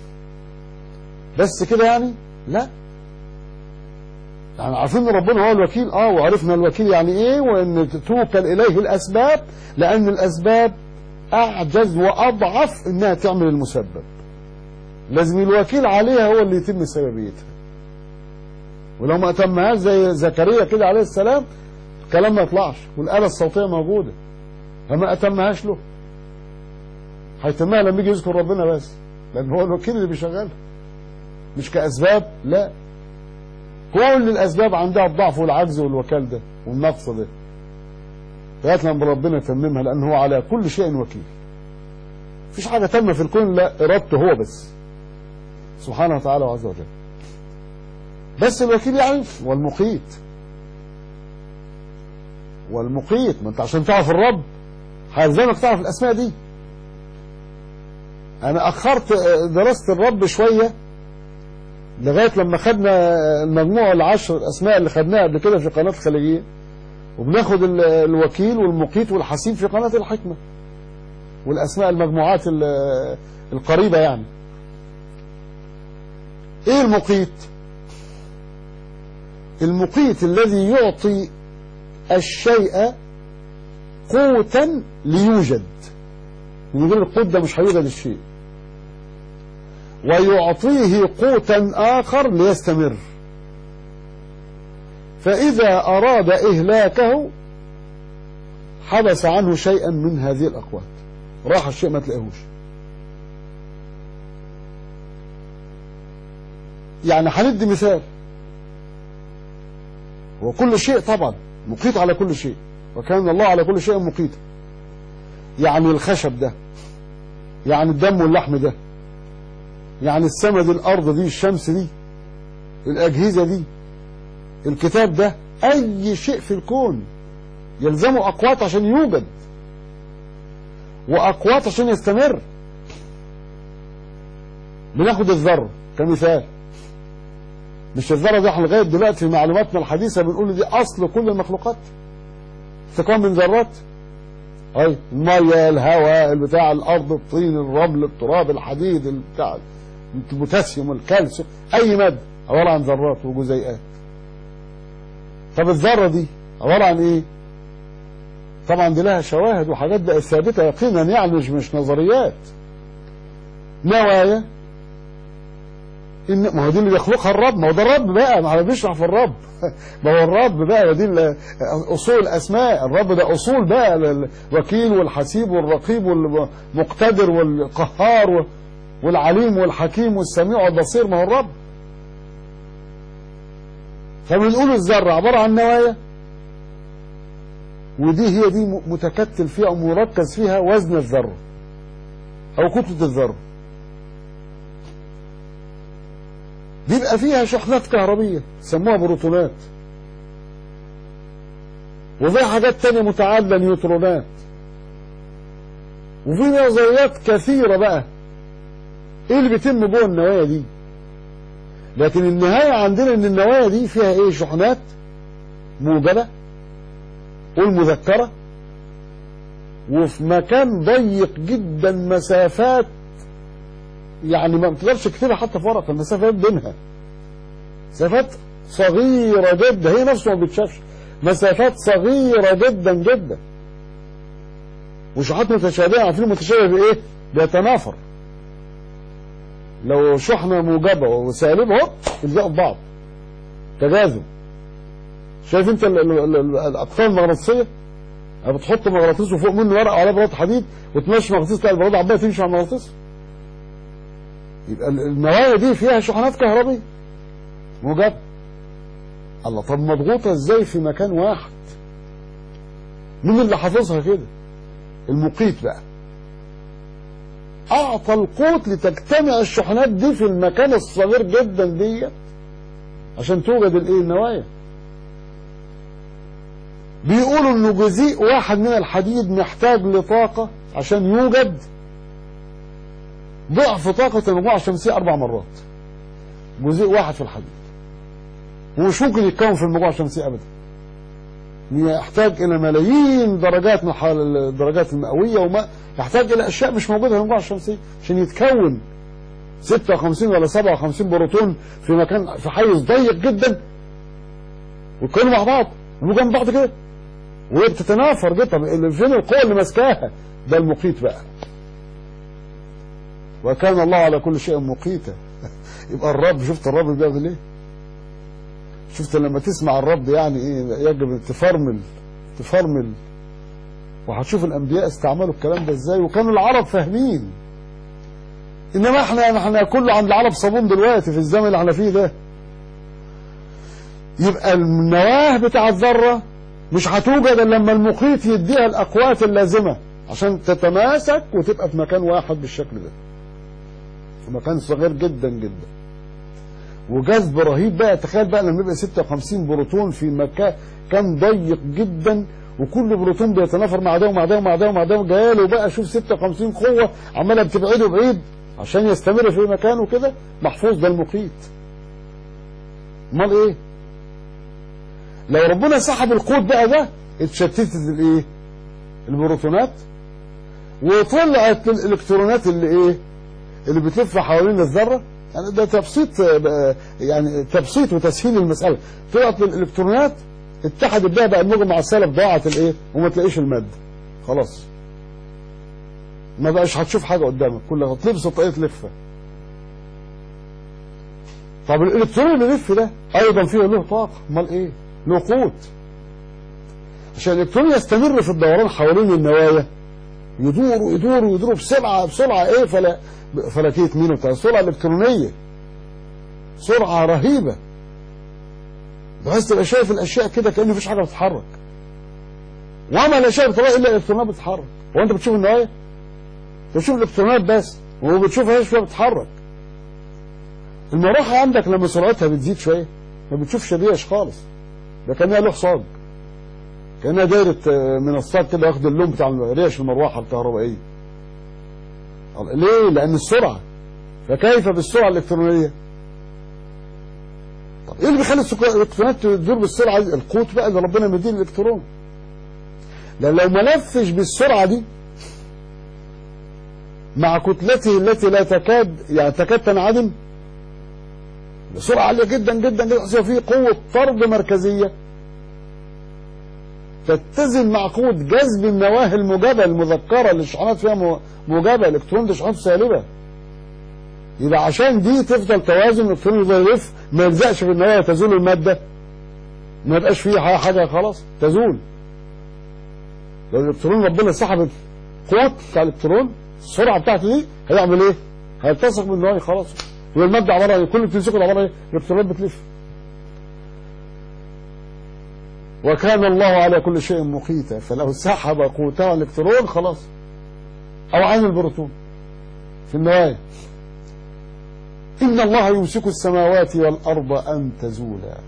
[SPEAKER 1] بس كده يعني لا يعني عارفين ان ربنا هو الوكيل اه وعرفنا الوكيل يعني ايه وان توكل اليه الاسباب لان الاسباب اعجز واضعف انها تعمل المسبب لازم الوكيل عليها هو اللي يتم سببيتها ولو ما اتمهاش زي زكريا كده عليه السلام الكلام ما يطلعش والاله الصوتيه موجوده فما اتمهاش له هيتمها لما يجي يذكر ربنا بس لان هو الوكيل اللي بيشغلها مش كاسباب لا كل الاسباب عندها الضعف والعجز والوكال ده والنقص ده لغايه لما ربنا يتممها لان هو على كل شيء وكيل مفيش حاجه تم في الكون لا ارادته هو بس سبحانه وتعالى وعز وجل بس الوكيل يعني والمقيت والمقيت ما انت عشان تعرف الرب هيلزمك تعرف الاسماء دي انا اخرت دراسه الرب شويه لغايه لما خدنا المجموع العشر الاسماء اللي خدناها قبل كده في قناه الخليجيه وبناخد ال- الوكيل والمقيت والحسيب في قناه الحكمه والاسماء المجموعات ال- القريبه يعني ايه المقيت المقيت الذي يعطي الشيء قوتا ليوجد من غير القوت ده مش هيوجد الشيء ويعطيه قوتا آخر ليستمر فإذا أراد إهلاكه حبس عنه شيئا من هذه الأقوات راح الشيء ما تلاقيهوش يعني هندي مثال وكل شيء طبعا مقيت على كل شيء وكان الله على كل شيء مقيتا يعني الخشب ده يعني الدم واللحم ده يعني السماء دي الارض دي الشمس دي الاجهزه دي الكتاب ده اي شيء في الكون يلزمه اقوات عشان يوجد واقوات عشان يستمر بناخد الذره كمثال مش الذره دي احنا لغايه دلوقتي في معلوماتنا الحديثه بنقول دي اصل كل المخلوقات تكون من ذرات اي الميه الهواء بتاع الارض الطين الرمل التراب الحديد بتاع البوتاسيوم الكالسيوم اي ماده عباره عن ذرات وجزيئات طب الذره دي عباره عن ايه طبعا دي لها شواهد وحاجات بقت ثابته يقينا يعني مش مش نظريات نوايا ان ما هو دي اللي بيخلقها الرب ما هو ده الرب بقى ما هو بيشرح في الرب ما هو الرب بقى دي ال- اصول الاسماء الرب ده اصول بقى الوكيل والحسيب والرقيب والمقتدر والقهار و- والعليم والحكيم والسميع والبصير ما هو الرب فبنقول الذره عباره عن نوايا ودي هي دي م- متكتل فيها ومركز فيها وزن الذره او كتله الذره بيبقى فيها شحنات كهربية سموها بروتونات وفي حاجات تانية متعادلة نيوترونات وفي نظريات كثيرة بقى ايه اللي بيتم جوه النوايا دي لكن النهاية عندنا ان النوايا دي فيها ايه شحنات موجبة والمذكرة وفي مكان ضيق جدا مسافات يعني ما بتقدرش تكتبها حتى في ورقه المسافات بينها مسافات صغيره جدا هي نفسه ما بتشافش مسافات صغيره جدا جدا وشحنات متشابهه عارفين المتشابه بايه؟ بيتنافر لو شحنه موجبه وسالبه هوب يلزقوا في بعض تجاذب شايف انت ال- ال- ال- الاقطاب المغناطيسيه بتحط مغناطيس وفوق منه ورقه على براد حديد وتمشي مغناطيس تلاقي البراد عماله تمشي على المغناطيس يبقى النوايا دي فيها شحنات كهربية موجبة الله طب مضغوطة ازاي في مكان واحد مين اللي حافظها كده المقيت بقى اعطى القوت لتجتمع الشحنات دي في المكان الصغير جدا دي عشان توجد الايه النوايا بيقولوا انه جزيء واحد من الحديد محتاج لطاقة عشان يوجد ضعف طاقة المجموعة الشمسية أربع مرات جزيء واحد في الحديد ومش ممكن يتكون في المجموعة الشمسية أبدا يحتاج إلى ملايين درجات من حال- الدرجات المئوية وما يحتاج إلى أشياء مش موجودة في المجموعة الشمسية عشان يتكون 56 ولا 57 بروتون في مكان في حيز ضيق جدا ويتكونوا مع بعض ويبقوا جنب بعض كده وهي بتتنافر جدا طب اللي- فين القوة اللي ماسكاها ده المقيت بقى وكان الله على كل شيء مقيتا يبقى الرب شفت الرب بيعمل ايه شفت لما تسمع الرب يعني ايه يجب تفرمل تفرمل وهتشوف الانبياء استعملوا الكلام ده ازاي وكانوا العرب فاهمين انما احنا احنا كله عند العرب صابون دلوقتي في الزمن اللي احنا فيه ده يبقى النواه بتاع الذره مش هتوجد الا لما المقيت يديها الاقوات اللازمه عشان تتماسك وتبقى في مكان واحد بالشكل ده في مكان صغير جدا جدا وجذب رهيب بقى تخيل بقى لما يبقى 56 بروتون في مكان كان ضيق جدا وكل بروتون بيتنافر مع ده ومع ده ومع ده ومع ده جاله بقى شوف 56 قوه عماله بتبعده بعيد عشان يستمر في مكانه كده محفوظ ده المقيت امال ايه لو ربنا سحب القوت بقى ده اتشتتت الايه البروتونات وطلعت الالكترونات اللي ايه اللي بتلف حوالين الذره يعني ده تبسيط يعني تبسيط وتسهيل المساله طلعت الالكترونات اتحدت بها بقى الموجه مع السالب ضاعت الايه وما تلاقيش الماده خلاص ما بقاش هتشوف حاجه قدامك كلها تلبس طاقيه لفه طب الالكترون اللي بيلف ده ايضا فيه له طاقه امال ايه له قوت عشان الالكترون يستمر في الدوران حوالين النوايا يدور ويدور ويدور بسرعه بسرعه ايه فلا فلكيه مين بتاع سرعه الكترونيه سرعه رهيبه بحيث تبقى شايف الاشياء كده كان مفيش حاجه بتتحرك وما لا شيء بتلاقي الا الالكترونات بتتحرك هو انت بتشوف النوايا انت بتشوف الالكترونات بس وما بتشوفهاش وهي بتتحرك المروحه عندك لما سرعتها بتزيد شويه ما بتشوفش ريش خالص ده كانها له حصاد كانها دايره من الصاج كده واخد اللون بتاع ريش المروحه الكهربائيه ليه؟ لان السرعه فكيف بالسرعه الالكترونيه؟ طب ايه اللي بيخلي الالكترونات تدور بالسرعه دي؟ القوت بقى اللي ربنا مديه الالكترون لان لو ما لفش بالسرعه دي مع كتلته التي لا تكاد يعني تكاد تنعدم بسرعه عاليه جدا جدا جدا في قوه طرد مركزيه تتزن مع قوه جذب النواه الموجبه المذكره اللي الشحنات فيها موجبه الالكترون دي شحنات سالبه يبقى عشان دي تفضل توازن الالكترون يفضل يلف ما يلزقش في النواه تزول الماده ما يبقاش فيه حاجه خلاص تزول لو الالكترون ربنا سحب القوه بتاع الالكترون السرعه بتاعته دي هيعمل ايه؟ هيلتصق بالنواه خلاص يبقى الماده عباره عن كل اللي بتمسكه عباره عن ايه؟ الالكترونات بتلف وكان الله على كل شيء مقيتا فلو سحب قوته الالكترون خلاص او عين البروتون في النوايا إن الله يمسك السماوات والأرض أن تزولا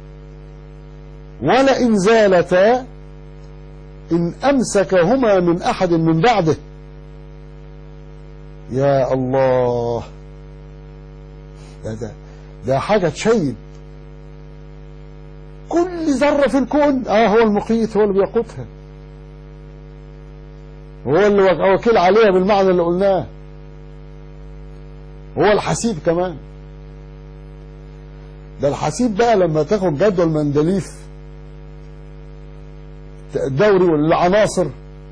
[SPEAKER 1] ولئن زالتا إن أمسكهما من أحد من بعده يا الله ده ده ده حاجة تشيب كل ذرة في الكون اه هو المقيت هو اللي بيقودها هو اللي وكيل عليها بالمعنى اللي قلناه هو الحسيب كمان ده الحسيب بقى لما تاخد جدول مندليف الدوري والعناصر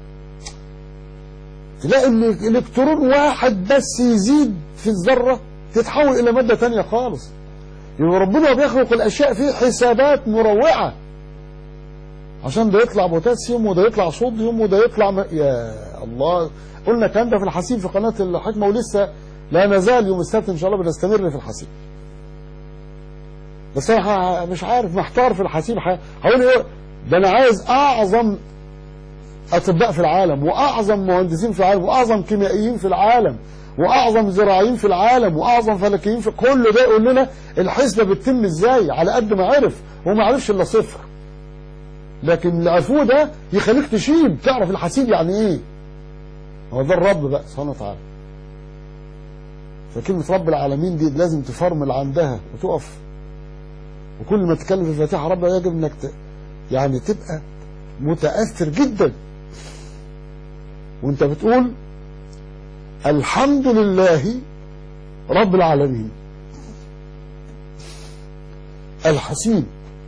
[SPEAKER 1] تلاقي ان الكترون واحد بس يزيد في الذره تتحول الى ماده تانية خالص يبقى ربنا بيخلق الاشياء في حسابات مروعه عشان ده يطلع بوتاسيوم وده يطلع صوديوم وده يطلع م... يا الله قلنا الكلام ده في الحسيب في قناه الحكمه ولسه لا نزال يوم السبت ان شاء الله بنستمر في الحسيب بس انا مش عارف محتار في الحسيب هقول ايه ده انا عايز اعظم اطباء في العالم واعظم مهندسين في العالم واعظم كيميائيين في العالم واعظم زراعيين في العالم واعظم فلكيين في كل ده يقول لنا الحسبه بتتم ازاي على قد ما عرف هو ما عرفش الا صفر لكن اللي عرفوه ده يخليك تشيب تعرف الحسيب يعني ايه هو ده الرب بقى سبحانه وتعالى فكلمة رب العالمين دي لازم تفرمل عندها وتقف وكل ما تتكلم في الفاتحة رب يجب انك ت... يعني تبقى متأثر جدا وانت بتقول الحمد لله رب العالمين الحسيب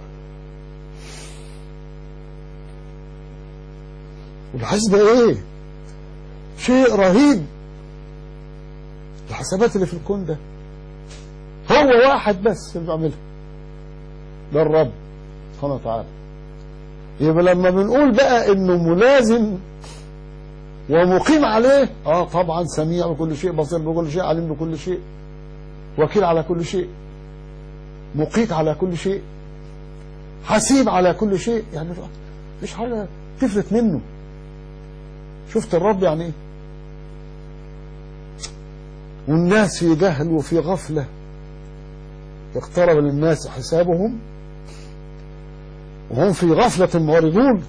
[SPEAKER 1] والحسبة ايه شيء رهيب الحسابات اللي في الكون ده هو واحد بس اللي بيعملها ده الرب سبحانه وتعالى يبقى لما بنقول بقى انه ملازم ومقيم عليه اه طبعا سميع بكل شيء بصير بكل شيء عليم بكل شيء وكيل على كل شيء مقيت على كل شيء حسيب على كل شيء يعني مفيش حاجة تفلت منه شفت الرب يعني ايه والناس في جهل وفي غفلة اقترب للناس حسابهم وهم في غفلة معرضون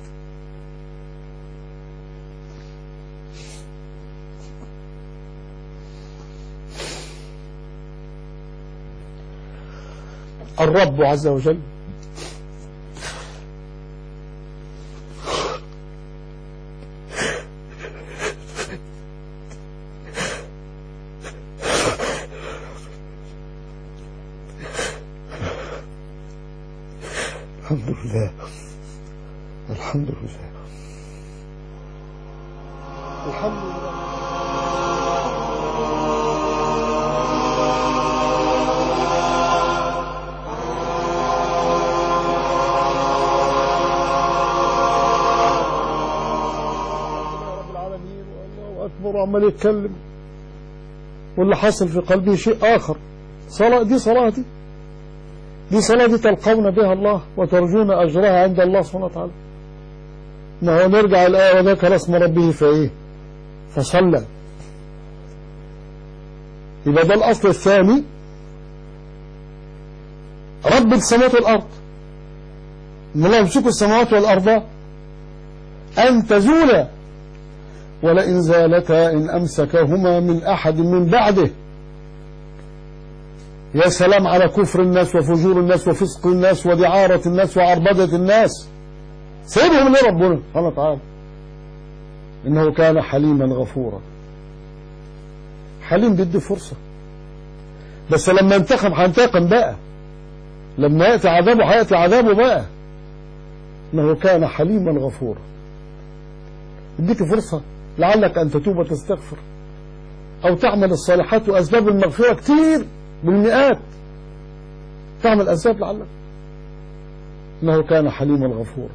[SPEAKER 1] الرب عز وجل الحمد لله الحمد لله الحمد لله رب العالمين والله أكبر وعمال يتكلم واللي حصل في قلبه شيء آخر صلاة دي صلاة دي دي صلاة دي تلقون بها الله وترجون أجرها عند الله سبحانه وتعالى ما هو نرجع الآية وذكر اسم ربه فإيه فصلى يبقى ده الأصل الثاني رب السماوات والأرض إن الله يمسك السماوات والأرض أن تزولا ولئن زالتا إن أمسكهما من أحد من بعده يا سلام على كفر الناس وفجور الناس وفسق الناس ودعارة الناس وعربدة الناس سيبهم لربنا سبحانه وتعالى إنه كان حليما غفورا حليم بيدي فرصة بس لما انتقم هينتقم بقى لما يأتي عذابه هيأتي عذابه بقى إنه كان حليما غفورا اديك فرصة لعلك أن تتوب وتستغفر أو تعمل الصالحات وأسباب المغفرة كتير بالمئات تعمل أسباب لعلك إنه كان حليما غفورا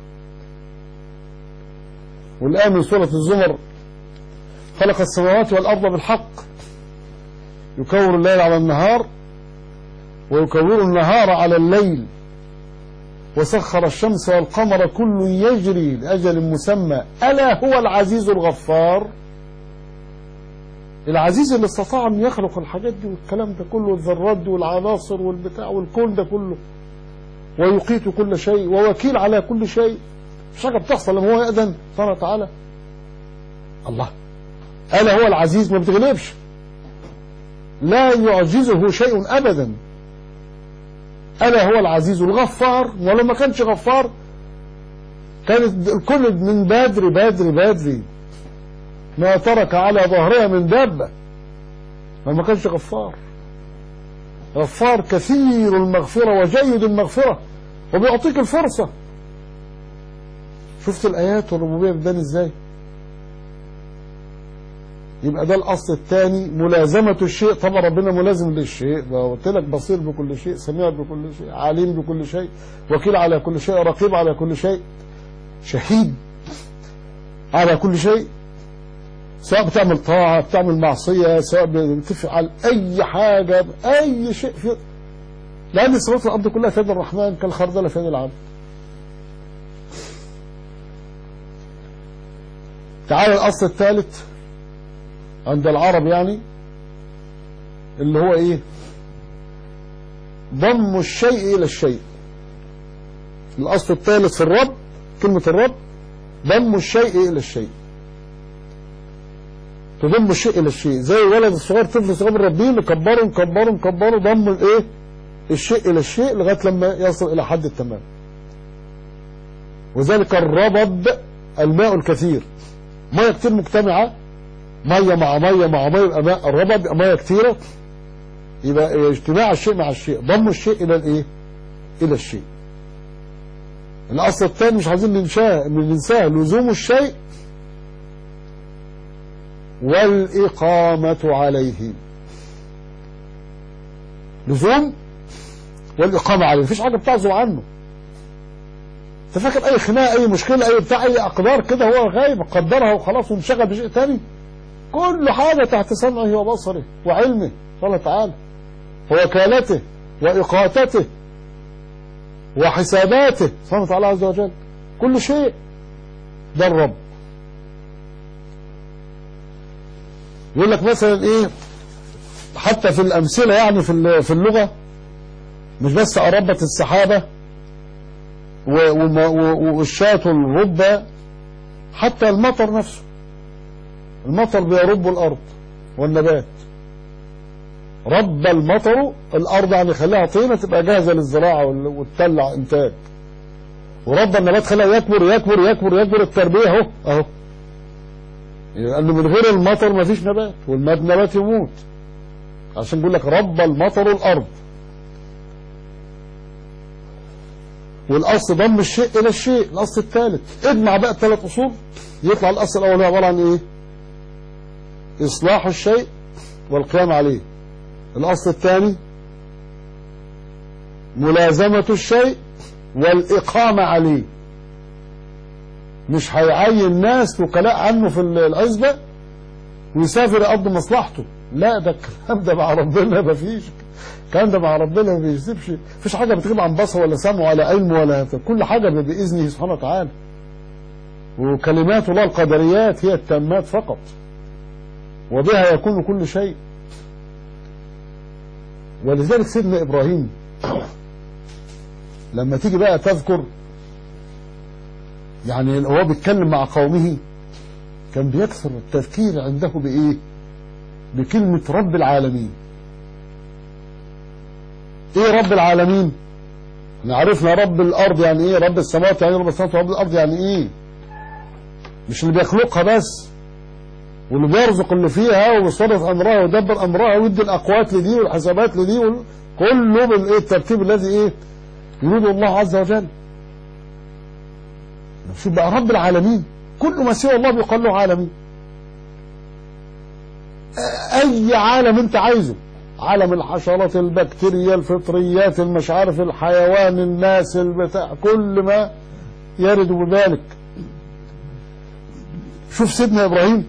[SPEAKER 1] والآن من سورة الزمر خلق السماوات والأرض بالحق يكور الليل على النهار ويكور النهار على الليل وسخر الشمس والقمر كل يجري لأجل مسمى ألا هو العزيز الغفار العزيز اللي استطاع أن يخلق الحاجات دي والكلام ده كله الذرات دي والعناصر والبتاع والكون ده كله ويقيت كل شيء ووكيل على كل شيء مش حاجة بتحصل لما هو يأذن سبحانه وتعالى الله ألا هو العزيز ما بتغلبش لا يعجزه شيء أبدا ألا هو العزيز الغفار ولو ما كانش غفار كانت الكل من بدري بدري بدري ما ترك على ظهرها من دابة ما كانش غفار غفار كثير المغفرة وجيد المغفرة وبيعطيك الفرصة شفت الآيات والربوبية بتبان ازاي يبقى ده الأصل الثاني ملازمة الشيء طبعا ربنا ملازم للشيء قلت لك بصير بكل شيء سميع بكل شيء عليم بكل شيء وكيل على كل شيء رقيب على كل شيء شهيد على كل شيء سواء بتعمل طاعة بتعمل معصية سواء بتفعل أي حاجة أي شيء في لأن السماوات والأرض كلها في يد الرحمن كالخردلة في يد العبد تعال الأصل الثالث عند العرب يعني اللي هو ايه ضم الشيء الى الشيء الاصل الثالث في الرب كلمة الرب ضم الشيء الى الشيء تضم الشيء الى الشيء زي الولد الصغير طفل صغير ربيه نكبره نكبره نكبره ضم الايه الشيء الى الشيء لغايه لما يصل الى حد التمام وذلك الربب الماء الكثير ميه كتير مجتمعه ميه مع ميه مع ميه يبقى ماء الربب يبقى ميه كتيره يبقى اجتماع الشيء مع الشيء ضم الشيء الى الايه الى الشيء الاصل الثاني مش عايزين ننساه ننساه لزوم الشيء والإقامة عليه لزوم والإقامة عليه مفيش حاجة بتعزو عنه انت فاكر اي خناقه اي مشكله اي بتاع اي اقدار كده هو غايب قدرها وخلاص وانشغل بشيء تاني كل حاجه تحت سمعه وبصره وعلمه سبحانه وتعالى ووكالته واقاتته وحساباته سبحانه وتعالى عز وجل كل شيء ده الرب يقول لك مثلا ايه حتى في الامثله يعني في في اللغه مش بس أربت السحابة والشاة الربة حتى المطر نفسه المطر بيرب الأرض والنبات رب المطر الأرض يعني خلاها طينة تبقى جاهزة للزراعة وتطلع إنتاج ورب النبات خلاها يكبر يكبر يكبر يكبر التربية أهو أهو لأنه من غير المطر ما فيش نبات والنبات يموت عشان بيقول لك رب المطر الأرض والأصل ضم الشيء إلى الشيء الأصل الثالث اجمع بقى الثلاث أصول يطلع الأصل الأول عبارة عن إيه إصلاح الشيء والقيام عليه الأصل الثاني ملازمة الشيء والإقامة عليه مش هيعين ناس وكلاء عنه في العزبة ويسافر يقضي مصلحته لا ده الكلام ده مع ربنا مفيش الكلام ده مع ربنا ما بيسيبش مفيش حاجة بتغيب عن بصر ولا سمع ولا علم ولا كل حاجة بإذنه سبحانه وتعالى وكلمات الله القدريات هي التامات فقط وبها يكون كل شيء ولذلك سيدنا إبراهيم لما تيجي بقى تذكر يعني هو بيتكلم مع قومه كان بيكثر التذكير عنده بإيه بكلمة رب العالمين ايه رب العالمين عرفنا رب الارض يعني ايه رب السماوات يعني رب السماوات ورب الارض يعني ايه مش اللي بيخلقها بس واللي بيرزق اللي فيها ويصرف امرها ويدبر امرها ويدي الاقوات لدي والحسابات لدي كله بالايه الترتيب الذي ايه يريده الله عز وجل شوف بقى رب العالمين كل ما سوى الله بيقال له عالمين اي عالم انت عايزه عالم الحشرات البكتيريا الفطريات مش عارف الحيوان الناس البتاع كل ما يرد بذلك شوف سيدنا ابراهيم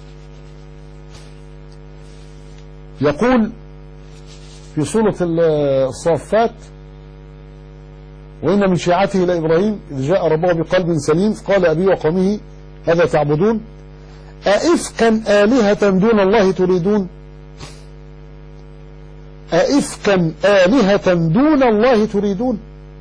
[SPEAKER 1] يقول في سورة الصافات وإن من شيعته لإبراهيم إذ جاء ربه بقلب سليم قال أبي وقومه هذا تعبدون أئفكا آلهة دون الله تريدون أئفكا آلهة دون الله تريدون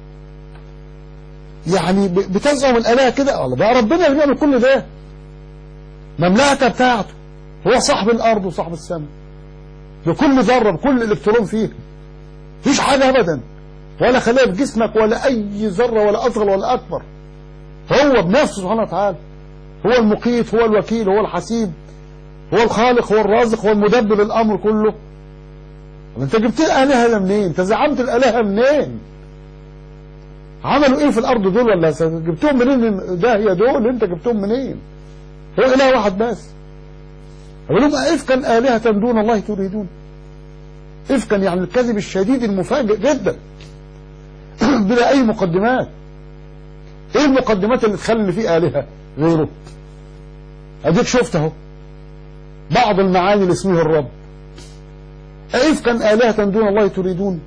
[SPEAKER 1] يعني بتزعم الآلهة كده الله بقى ربنا اللي بيعمل كل ده مملكة بتاعته هو صاحب الأرض وصاحب السماء بكل ذرة بكل إلكترون فيه مفيش حاجة أبدا ولا خلايا في جسمك ولا أي ذرة ولا أصغر ولا أكبر هو بنفسه سبحانه وتعالى هو المقيت هو الوكيل هو الحسيب هو الخالق هو الرازق هو المدبر الأمر كله انت جبت الآلهة ده منين انت زعمت الآلهة منين عملوا ايه في الارض دول ولا جبتهم منين ده هي دول انت جبتهم منين هو اله واحد بس اقول لهم افكا آلهة دون الله تريدون افكا يعني الكذب الشديد المفاجئ جدا بلا اي مقدمات ايه المقدمات اللي تخلي ان في آلهة غيره اديك شفت اهو بعض المعاني اللي اسمه الرب أئفكا آلهة دون الله تريدون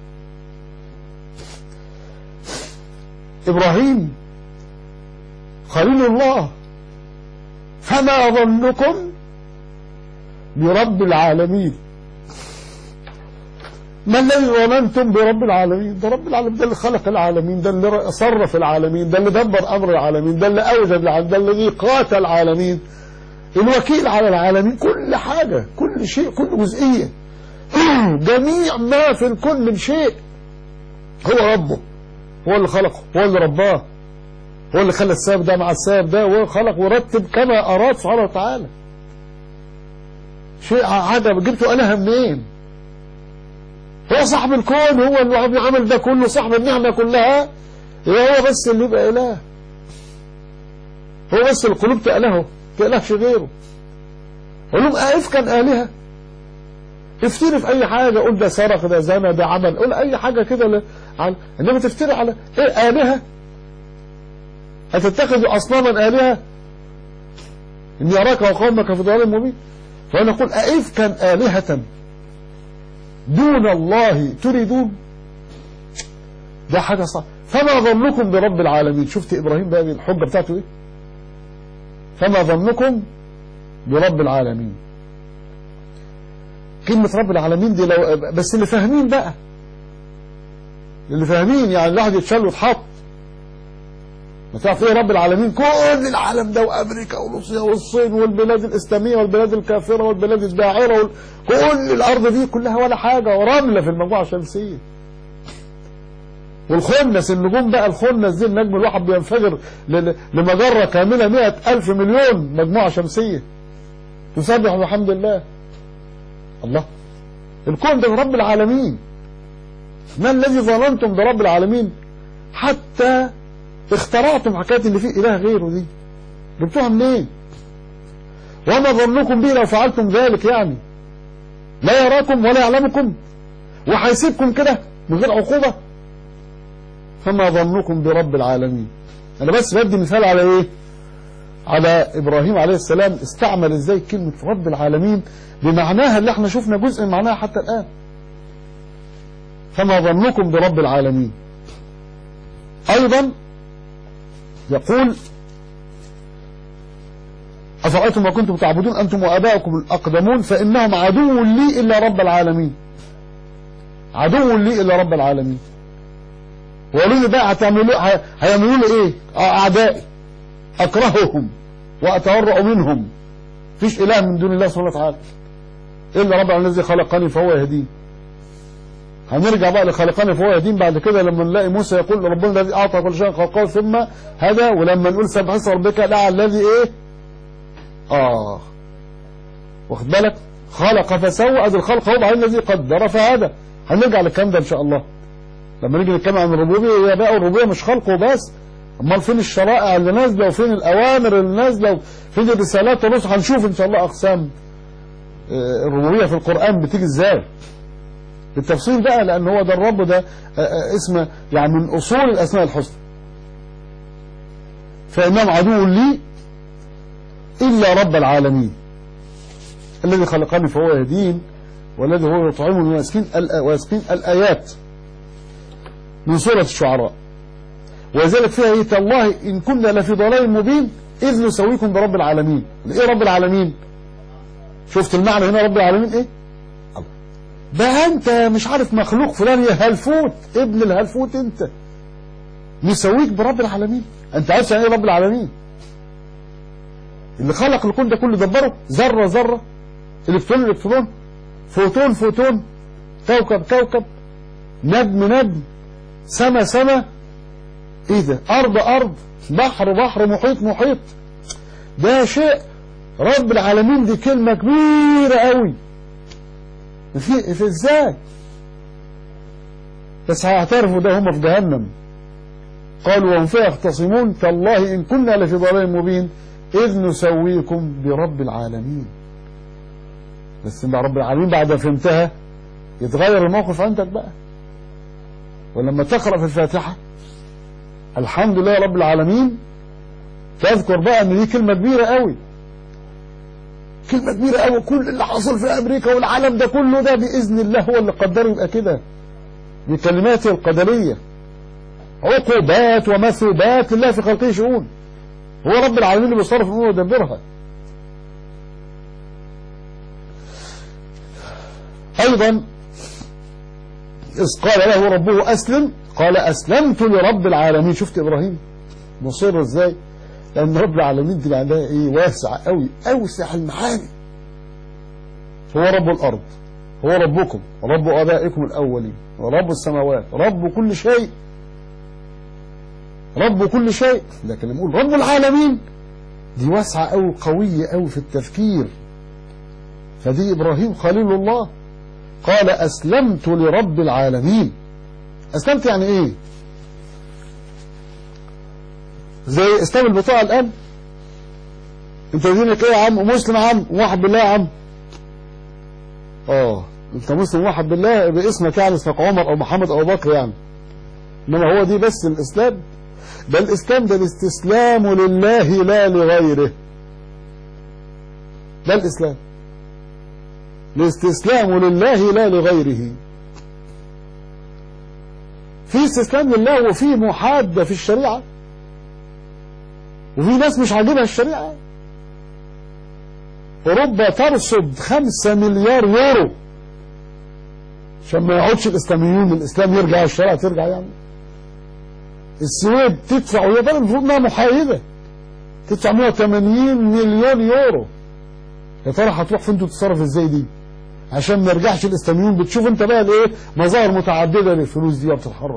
[SPEAKER 1] إبراهيم خليل الله فما ظنكم برب العالمين ما الذي ظننتم برب العالمين ده رب العالمين ده اللي خلق العالمين ده اللي صرف العالمين ده اللي دبر أمر العالمين ده اللي أوجد العالمين ده الذي قاتل العالمين الوكيل على العالمين كل حاجة كل شيء كل جزئية جميع ما في الكون من شيء هو ربه هو اللي خلقه هو اللي رباه هو اللي خلى السبب ده مع السبب ده وهو خلق ورتب كما أراد سبحانه وتعالى شيء عجب جبتوا إله منين هو صاحب الكون هو اللي عمل ده كله صاحب النعمة كلها هو بس اللي يبقى إله هو بس القلوب تألهه تألهش غيره قول لهم أئفكا آلهة افتري في اي حاجة قول ده سرق ده زنا ده عمل قول اي حاجة كده على انما تفتري على ايه آلهة هتتخذوا اصناما آلهة اني اراك وقومك في ضلال مبين فانا اقول أئفكا آلهة دون الله تريدون ده حاجة صح فما ظنكم برب العالمين شفت ابراهيم بقى الحجة بتاعته ايه فما ظنكم برب العالمين كلمة رب العالمين دي لو بس اللي فاهمين بقى اللي فاهمين يعني الواحد يتشال ويتحط ما تعرف ايه رب العالمين كل العالم ده وامريكا وروسيا والصين والبلاد الاسلاميه والبلاد الكافره والبلاد الداعره وال... كل الارض دي كلها ولا حاجه ورمله في المجموعه الشمسيه والخنس النجوم بقى الخنس دي النجم الواحد بينفجر ل... لمجره كامله مئة ألف مليون مجموعه شمسيه تسبح بحمد الله الله الكون ده رب العالمين ما الذي ظننتم برب العالمين حتى اخترعتم حكايه اللي فيه اله غيره دي جبتوها منين وما ظنكم به لو فعلتم ذلك يعني لا يراكم ولا يعلمكم وهيسيبكم كده من غير عقوبه فما ظنكم برب العالمين انا بس بدي مثال على ايه على ابراهيم عليه السلام استعمل ازاي كلمه رب العالمين بمعناها اللي احنا شفنا جزء من معناها حتى الان فما ظنكم برب العالمين ايضا يقول أفرأيتم ما كنتم تعبدون أنتم وآباؤكم الأقدمون فإنهم عدو لي إلا رب العالمين عدو لي إلا رب العالمين وقالوا لي بقى هتعملوا هيعملوا لي إيه أعدائي أكرههم وأتورأ منهم فيش إله من دون الله سبحانه وتعالى إلا رب العالمين الذي خلقني فهو يهدين هنرجع بقى لخلقنا فهو يهدين بعد كده لما نلاقي موسى يقول ربنا الذي اعطى كل شيء خلقه ثم هدى ولما نقول سبح اسم ربك الاعلى الذي ايه اه واخد بالك خلق فسوى ادي الخلق هو بعدين الذي قدر فهدى هنرجع للكلام ده ان شاء الله لما نيجي نتكلم عن الربوبيه هي بقى الربوبيه مش خلق وبس امال فين الشرائع اللي نازله وفين الاوامر اللي نازله وفين الرسالات والرسل هنشوف ان شاء الله اقسام الربوبيه في القران بتيجي ازاي بالتفصيل بقى لأن هو ده الرب ده اسم يعني من أصول الأسماء الحسنى فإنهم عدو لي إلا رب العالمين الذي خلقني فهو يهدين والذي هو يطعمني ويسكين ويسكين الآيات من سورة الشعراء وذلك فيها إيه الله إن كنا لفي ضلال مبين إذ نسويكم برب العالمين إيه رب العالمين شفت المعنى هنا رب العالمين إيه ده انت مش عارف مخلوق فلان يا هلفوت ابن الهلفوت انت نسويك برب العالمين انت عارف يعني ايه رب العالمين اللي خلق الكون ده كله دبره ذره ذره الكترون الكترون فوتون فوتون كوكب كوكب نجم نجم سما سما ايه ده ارض ارض بحر بحر محيط محيط ده شيء رب العالمين دي كلمه كبيره قوي في, في ازاي بس هيعترفوا ده هم في جهنم قالوا وهم فيها يختصمون تالله إن كنا لفي ضلال مبين إذ نسويكم برب العالمين بس مع رب العالمين بعد فهمتها يتغير الموقف عندك بقى ولما تقرأ في الفاتحة الحمد لله رب العالمين تذكر بقى ان دي كلمة كبيرة قوي كلمة كبيرة قوي كل اللي حصل في أمريكا والعالم ده كله ده بإذن الله هو اللي قدره يبقى كده بكلماته القدرية عقوبات ومثوبات لله في خلقه شؤون هو رب العالمين اللي بيصرف الأمور ويدبرها أيضا إذ قال له ربه أسلم قال أسلمت لرب العالمين شفت إبراهيم مصر إزاي لأن رب العالمين دي معناها إيه واسع قوي أوسع المعاني هو رب الأرض هو ربكم رب آبائكم الأولين ورب السماوات رب كل شيء رب كل شيء لكن نقول رب العالمين دي واسعة قوي قوية قوي في التفكير فدي إبراهيم خليل الله قال أسلمت لرب العالمين أسلمت يعني إيه زي اسلام البطاقة الآن انت دينك ايه يا عم مسلم يا عم واحد بالله يا عم اه انت مسلم واحد بالله باسمك يعني اسمك عمر او محمد او بكر يعني انما هو دي بس الاسلام ده الاسلام ده الاستسلام لله لا لغيره ده الاسلام الاستسلام لله لا لغيره في استسلام لله وفي محادة في الشريعة وفي ناس مش عاجبها الشريعة أوروبا ترصد خمسة مليار يورو عشان ما يقعدش الإسلاميين الإسلام يرجع الشريعة ترجع يعني السويد تدفع وهي بلد المفروض إنها محايدة تدفع 180 مليون يورو يا ترى هتروح فين تتصرف ازاي دي عشان ما يرجعش الاسلاميون بتشوف انت بقى الايه مظاهر متعدده للفلوس دي بتتحرك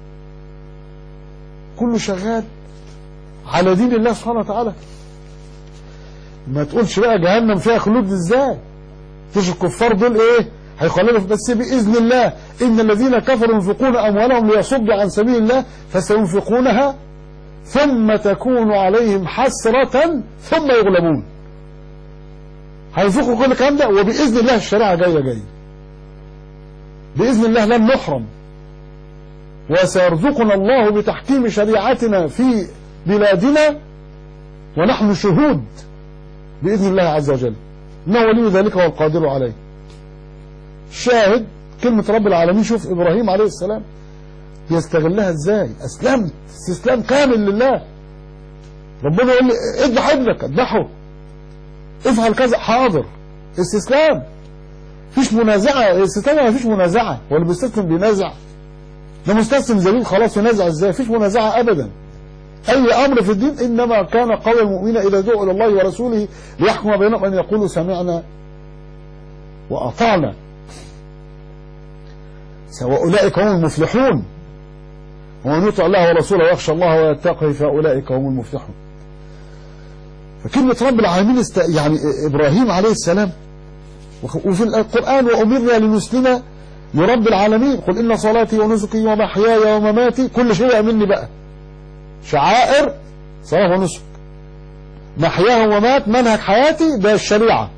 [SPEAKER 1] كله شغال على دين الله سبحانه وتعالى ما تقولش بقى جهنم فيها خلود ازاي مش الكفار دول ايه هيخلدوا بس باذن الله ان الذين كفروا ينفقون اموالهم ليصدوا عن سبيل الله فسينفقونها ثم تكون عليهم حسرة ثم يغلبون هينفقوا كل الكلام ده وبإذن الله الشريعة جاية جاية بإذن الله لن نحرم وسيرزقنا الله بتحكيم شريعتنا في بلادنا ونحن شهود بإذن الله عز وجل إنه ولي ذلك والقادر عليه شاهد كلمة رب العالمين شوف إبراهيم عليه السلام يستغلها ازاي اسلمت استسلام كامل لله ربنا يقول لي اذبح ابنك اذبحه افعل كذا حاضر استسلام مفيش منازعه استسلام ما فيش منازعه هو اللي بيستسلم بينازع ده مستسلم ذليل خلاص ينازع ازاي مفيش منازعه ابدا اي امر في الدين انما كان قول المؤمنين اذا دعوا الى الله ورسوله ليحكم بينهم ان يقولوا سمعنا واطعنا واولئك هم المفلحون ومن يطع الله ورسوله ويخشى الله ويتقي فاولئك هم المفلحون فكلمة رب العالمين است... يعني إبراهيم عليه السلام وفي القرآن وأمرنا لنسلم لرب العالمين قل إن صلاتي ونسكي ومحياي ومماتي كل شيء مني بقى شعائر صلاة ونسك محياه وممات منهج حياتي ده الشريعة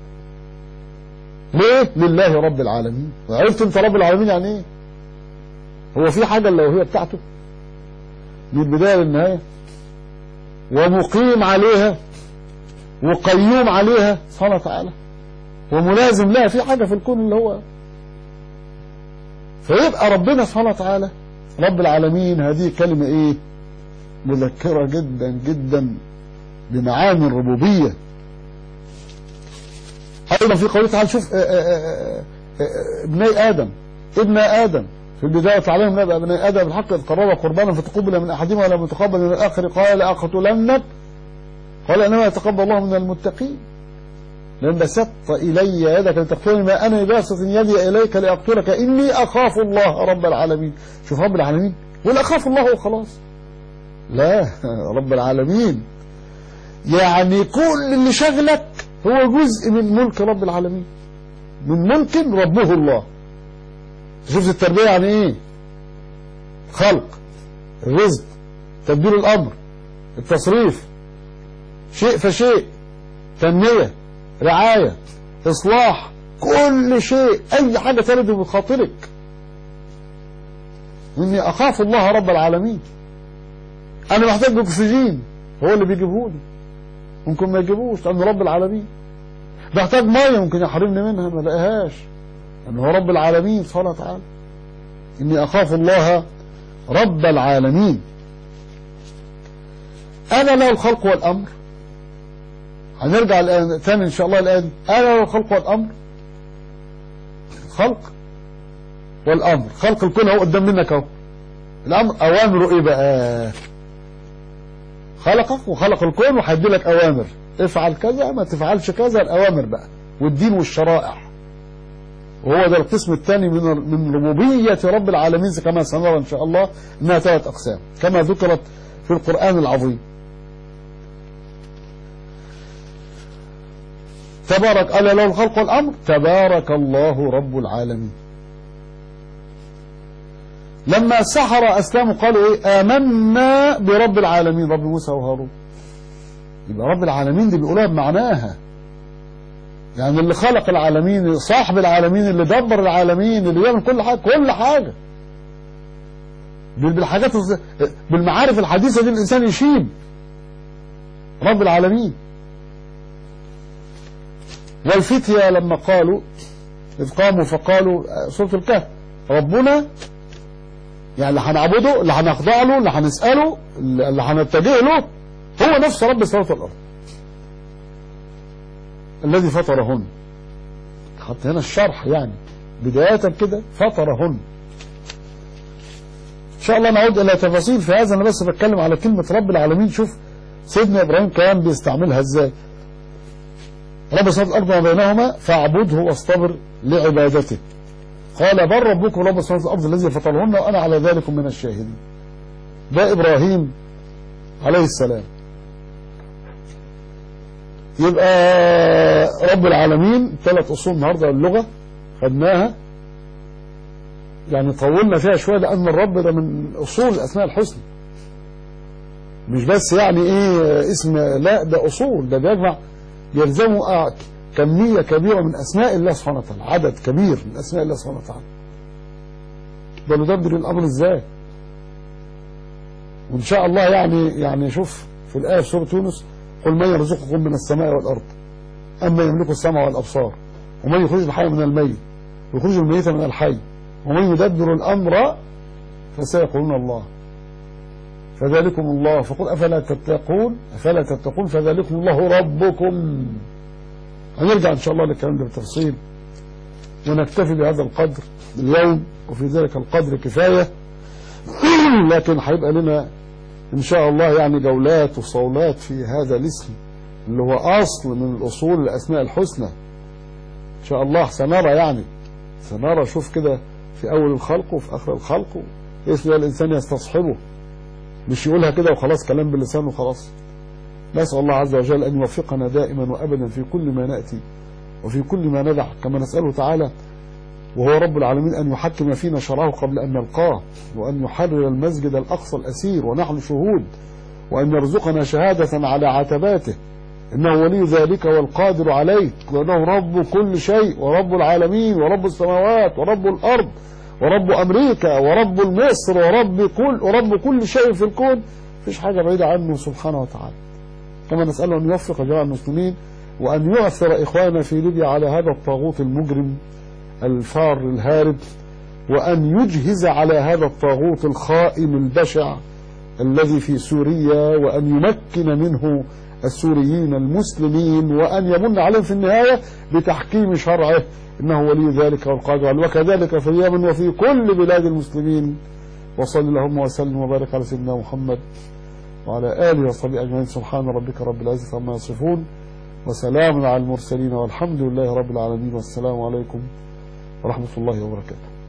[SPEAKER 1] ليه؟ لله رب العالمين عرفت انت رب العالمين يعني ايه هو في حاجة اللي هي بتاعته من البداية للنهاية ومقيم عليها وقيوم عليها سبحانه وتعالى وملازم لها في حاجة في الكون اللي هو فيبقى ربنا سبحانه وتعالى رب العالمين هذه كلمة ايه مذكرة جدا جدا بمعاني الربوبية ايضا في قوله تعالى شوف ابني ادم ابن ادم في البداية عليهم نبأ ابني ادم بالحق اذ قرب قربانا فتقبل من احدهما ولم يتقبل من الاخر قال لاقتلنك قال انما يتقبل الله من المتقين لأن بسطت إلي يدك لتقتلني ما أنا باسط يدي إليك لأقتلك إني أخاف الله رب العالمين شوف رب العالمين ولا أخاف الله وخلاص لا رب العالمين يعني كل اللي شغلك هو جزء من ملك رب العالمين من ملك ربه الله شفت التربية يعني ايه خلق الرزق تدبير الأمر التصريف شيء فشيء تنمية رعاية إصلاح كل شيء أي حاجة ترد من خاطرك إني أخاف الله رب العالمين أنا محتاج أكسجين هو اللي بيجيبه لي ممكن ما يجيبوش لأنه رب العالمين بحتاج مية ممكن يحرمني منها ما لاقيهاش لأنه هو رب العالمين سبحانه وتعالى إني أخاف الله رب العالمين أنا له الخلق والأمر هنرجع الآن ثاني إن شاء الله الآن أنا له الخلق والأمر خلق والأمر خلق الكون اهو قدام منك اهو الأمر أوامره إيه بقى خلقك وخلق الكون وهيدي لك أوامر افعل كذا ما تفعلش كذا الأوامر بقى والدين والشرائع وهو ده القسم الثاني من من ربوبية رب العالمين كما سنرى إن شاء الله إنها ثلاث أقسام كما ذكرت في القرآن العظيم تبارك ألا له الخلق والأمر تبارك الله رب العالمين لما السحرة أسلموا قالوا إيه آمنا برب العالمين رب موسى وهارون يبقى رب العالمين دي بيقولوها بمعناها يعني اللي خلق العالمين صاحب العالمين اللي دبر العالمين اللي يعمل كل حاجة كل حاجة بالحاجات بالمعارف الحديثة دي الإنسان يشيب رب العالمين والفتية لما قالوا إذ قاموا فقالوا سورة الكهف ربنا يعني اللي هنعبده اللي هنخضع له اللي هنسأله اللي هنتجه له هو نفس رب السماوات والأرض الذي فطرهن حط هنا الشرح يعني بداية كده فطرهن إن شاء الله نعود إلى تفاصيل في هذا أنا بس بتكلم على كلمة رب العالمين شوف سيدنا إبراهيم كان بيستعملها إزاي رب السماوات والأرض وما بينهما فاعبده واصطبر لعبادته قال بل ربكم رب السماوات والأرض الذي فطرهن وأنا على ذلك من الشاهدين ده إبراهيم عليه السلام يبقى رب العالمين ثلاث أصول النهاردة اللغة خدناها يعني طولنا فيها شوية لأن الرب ده من أصول الأسماء الحسنى مش بس يعني إيه اسم لا ده أصول ده بيجمع يلزمه كمية كبيرة من أسماء الله سبحانه وتعالى عدد كبير من أسماء الله سبحانه وتعالى ده ندبر الأمر إزاي وإن شاء الله يعني يعني شوف في الآية في سورة يونس قل من يرزقكم من السماء والأرض أما يملك السمع والأبصار ومن يخرج الحي من الميت ويخرج الميت من الحي ومن يدبر الأمر فسيقولون الله فذلكم الله فقل أفلا تتقون أفلا تتقون فذلكم الله ربكم هنرجع إن شاء الله للكلام ده بالتفصيل ونكتفي بهذا القدر اليوم وفي ذلك القدر كفاية لكن هيبقى لنا إن شاء الله يعني جولات وصولات في هذا الاسم اللي هو أصل من الأصول الأسماء الحسنى إن شاء الله سنرى يعني سنرى شوف كده في أول الخلق وفي آخر الخلق اسم الإنسان يستصحبه مش يقولها كده وخلاص كلام باللسان وخلاص نسأل الله عز وجل أن يوفقنا دائما وأبدا في كل ما نأتي وفي كل ما ندع كما نسأله تعالى وهو رب العالمين أن يحكم فينا شرعه قبل أن نلقاه وأن يحرر المسجد الأقصى الأسير ونحن شهود وأن يرزقنا شهادة على عتباته إنه ولي ذلك والقادر عليه وأنه رب كل شيء ورب العالمين ورب السماوات ورب الأرض ورب أمريكا ورب مصر ورب كل ورب كل شيء في الكون مفيش حاجة بعيدة عنه سبحانه وتعالى كما نسأله أن يوفق جميع المسلمين وأن يؤثر إخواننا في ليبيا على هذا الطاغوت المجرم الفار الهارب وأن يجهز على هذا الطاغوت الخائن البشع الذي في سوريا وأن يمكن منه السوريين المسلمين وأن يمن عليهم في النهاية بتحكيم شرعه إنه ولي ذلك والقادر عليه وكذلك في اليمن وفي كل بلاد المسلمين وصل اللهم وسلم وبارك على سيدنا محمد وعلى آله وصحبه أجمعين سبحان ربك رب العزة عما يصفون وسلام على المرسلين والحمد لله رب العالمين والسلام عليكم ورحمة الله وبركاته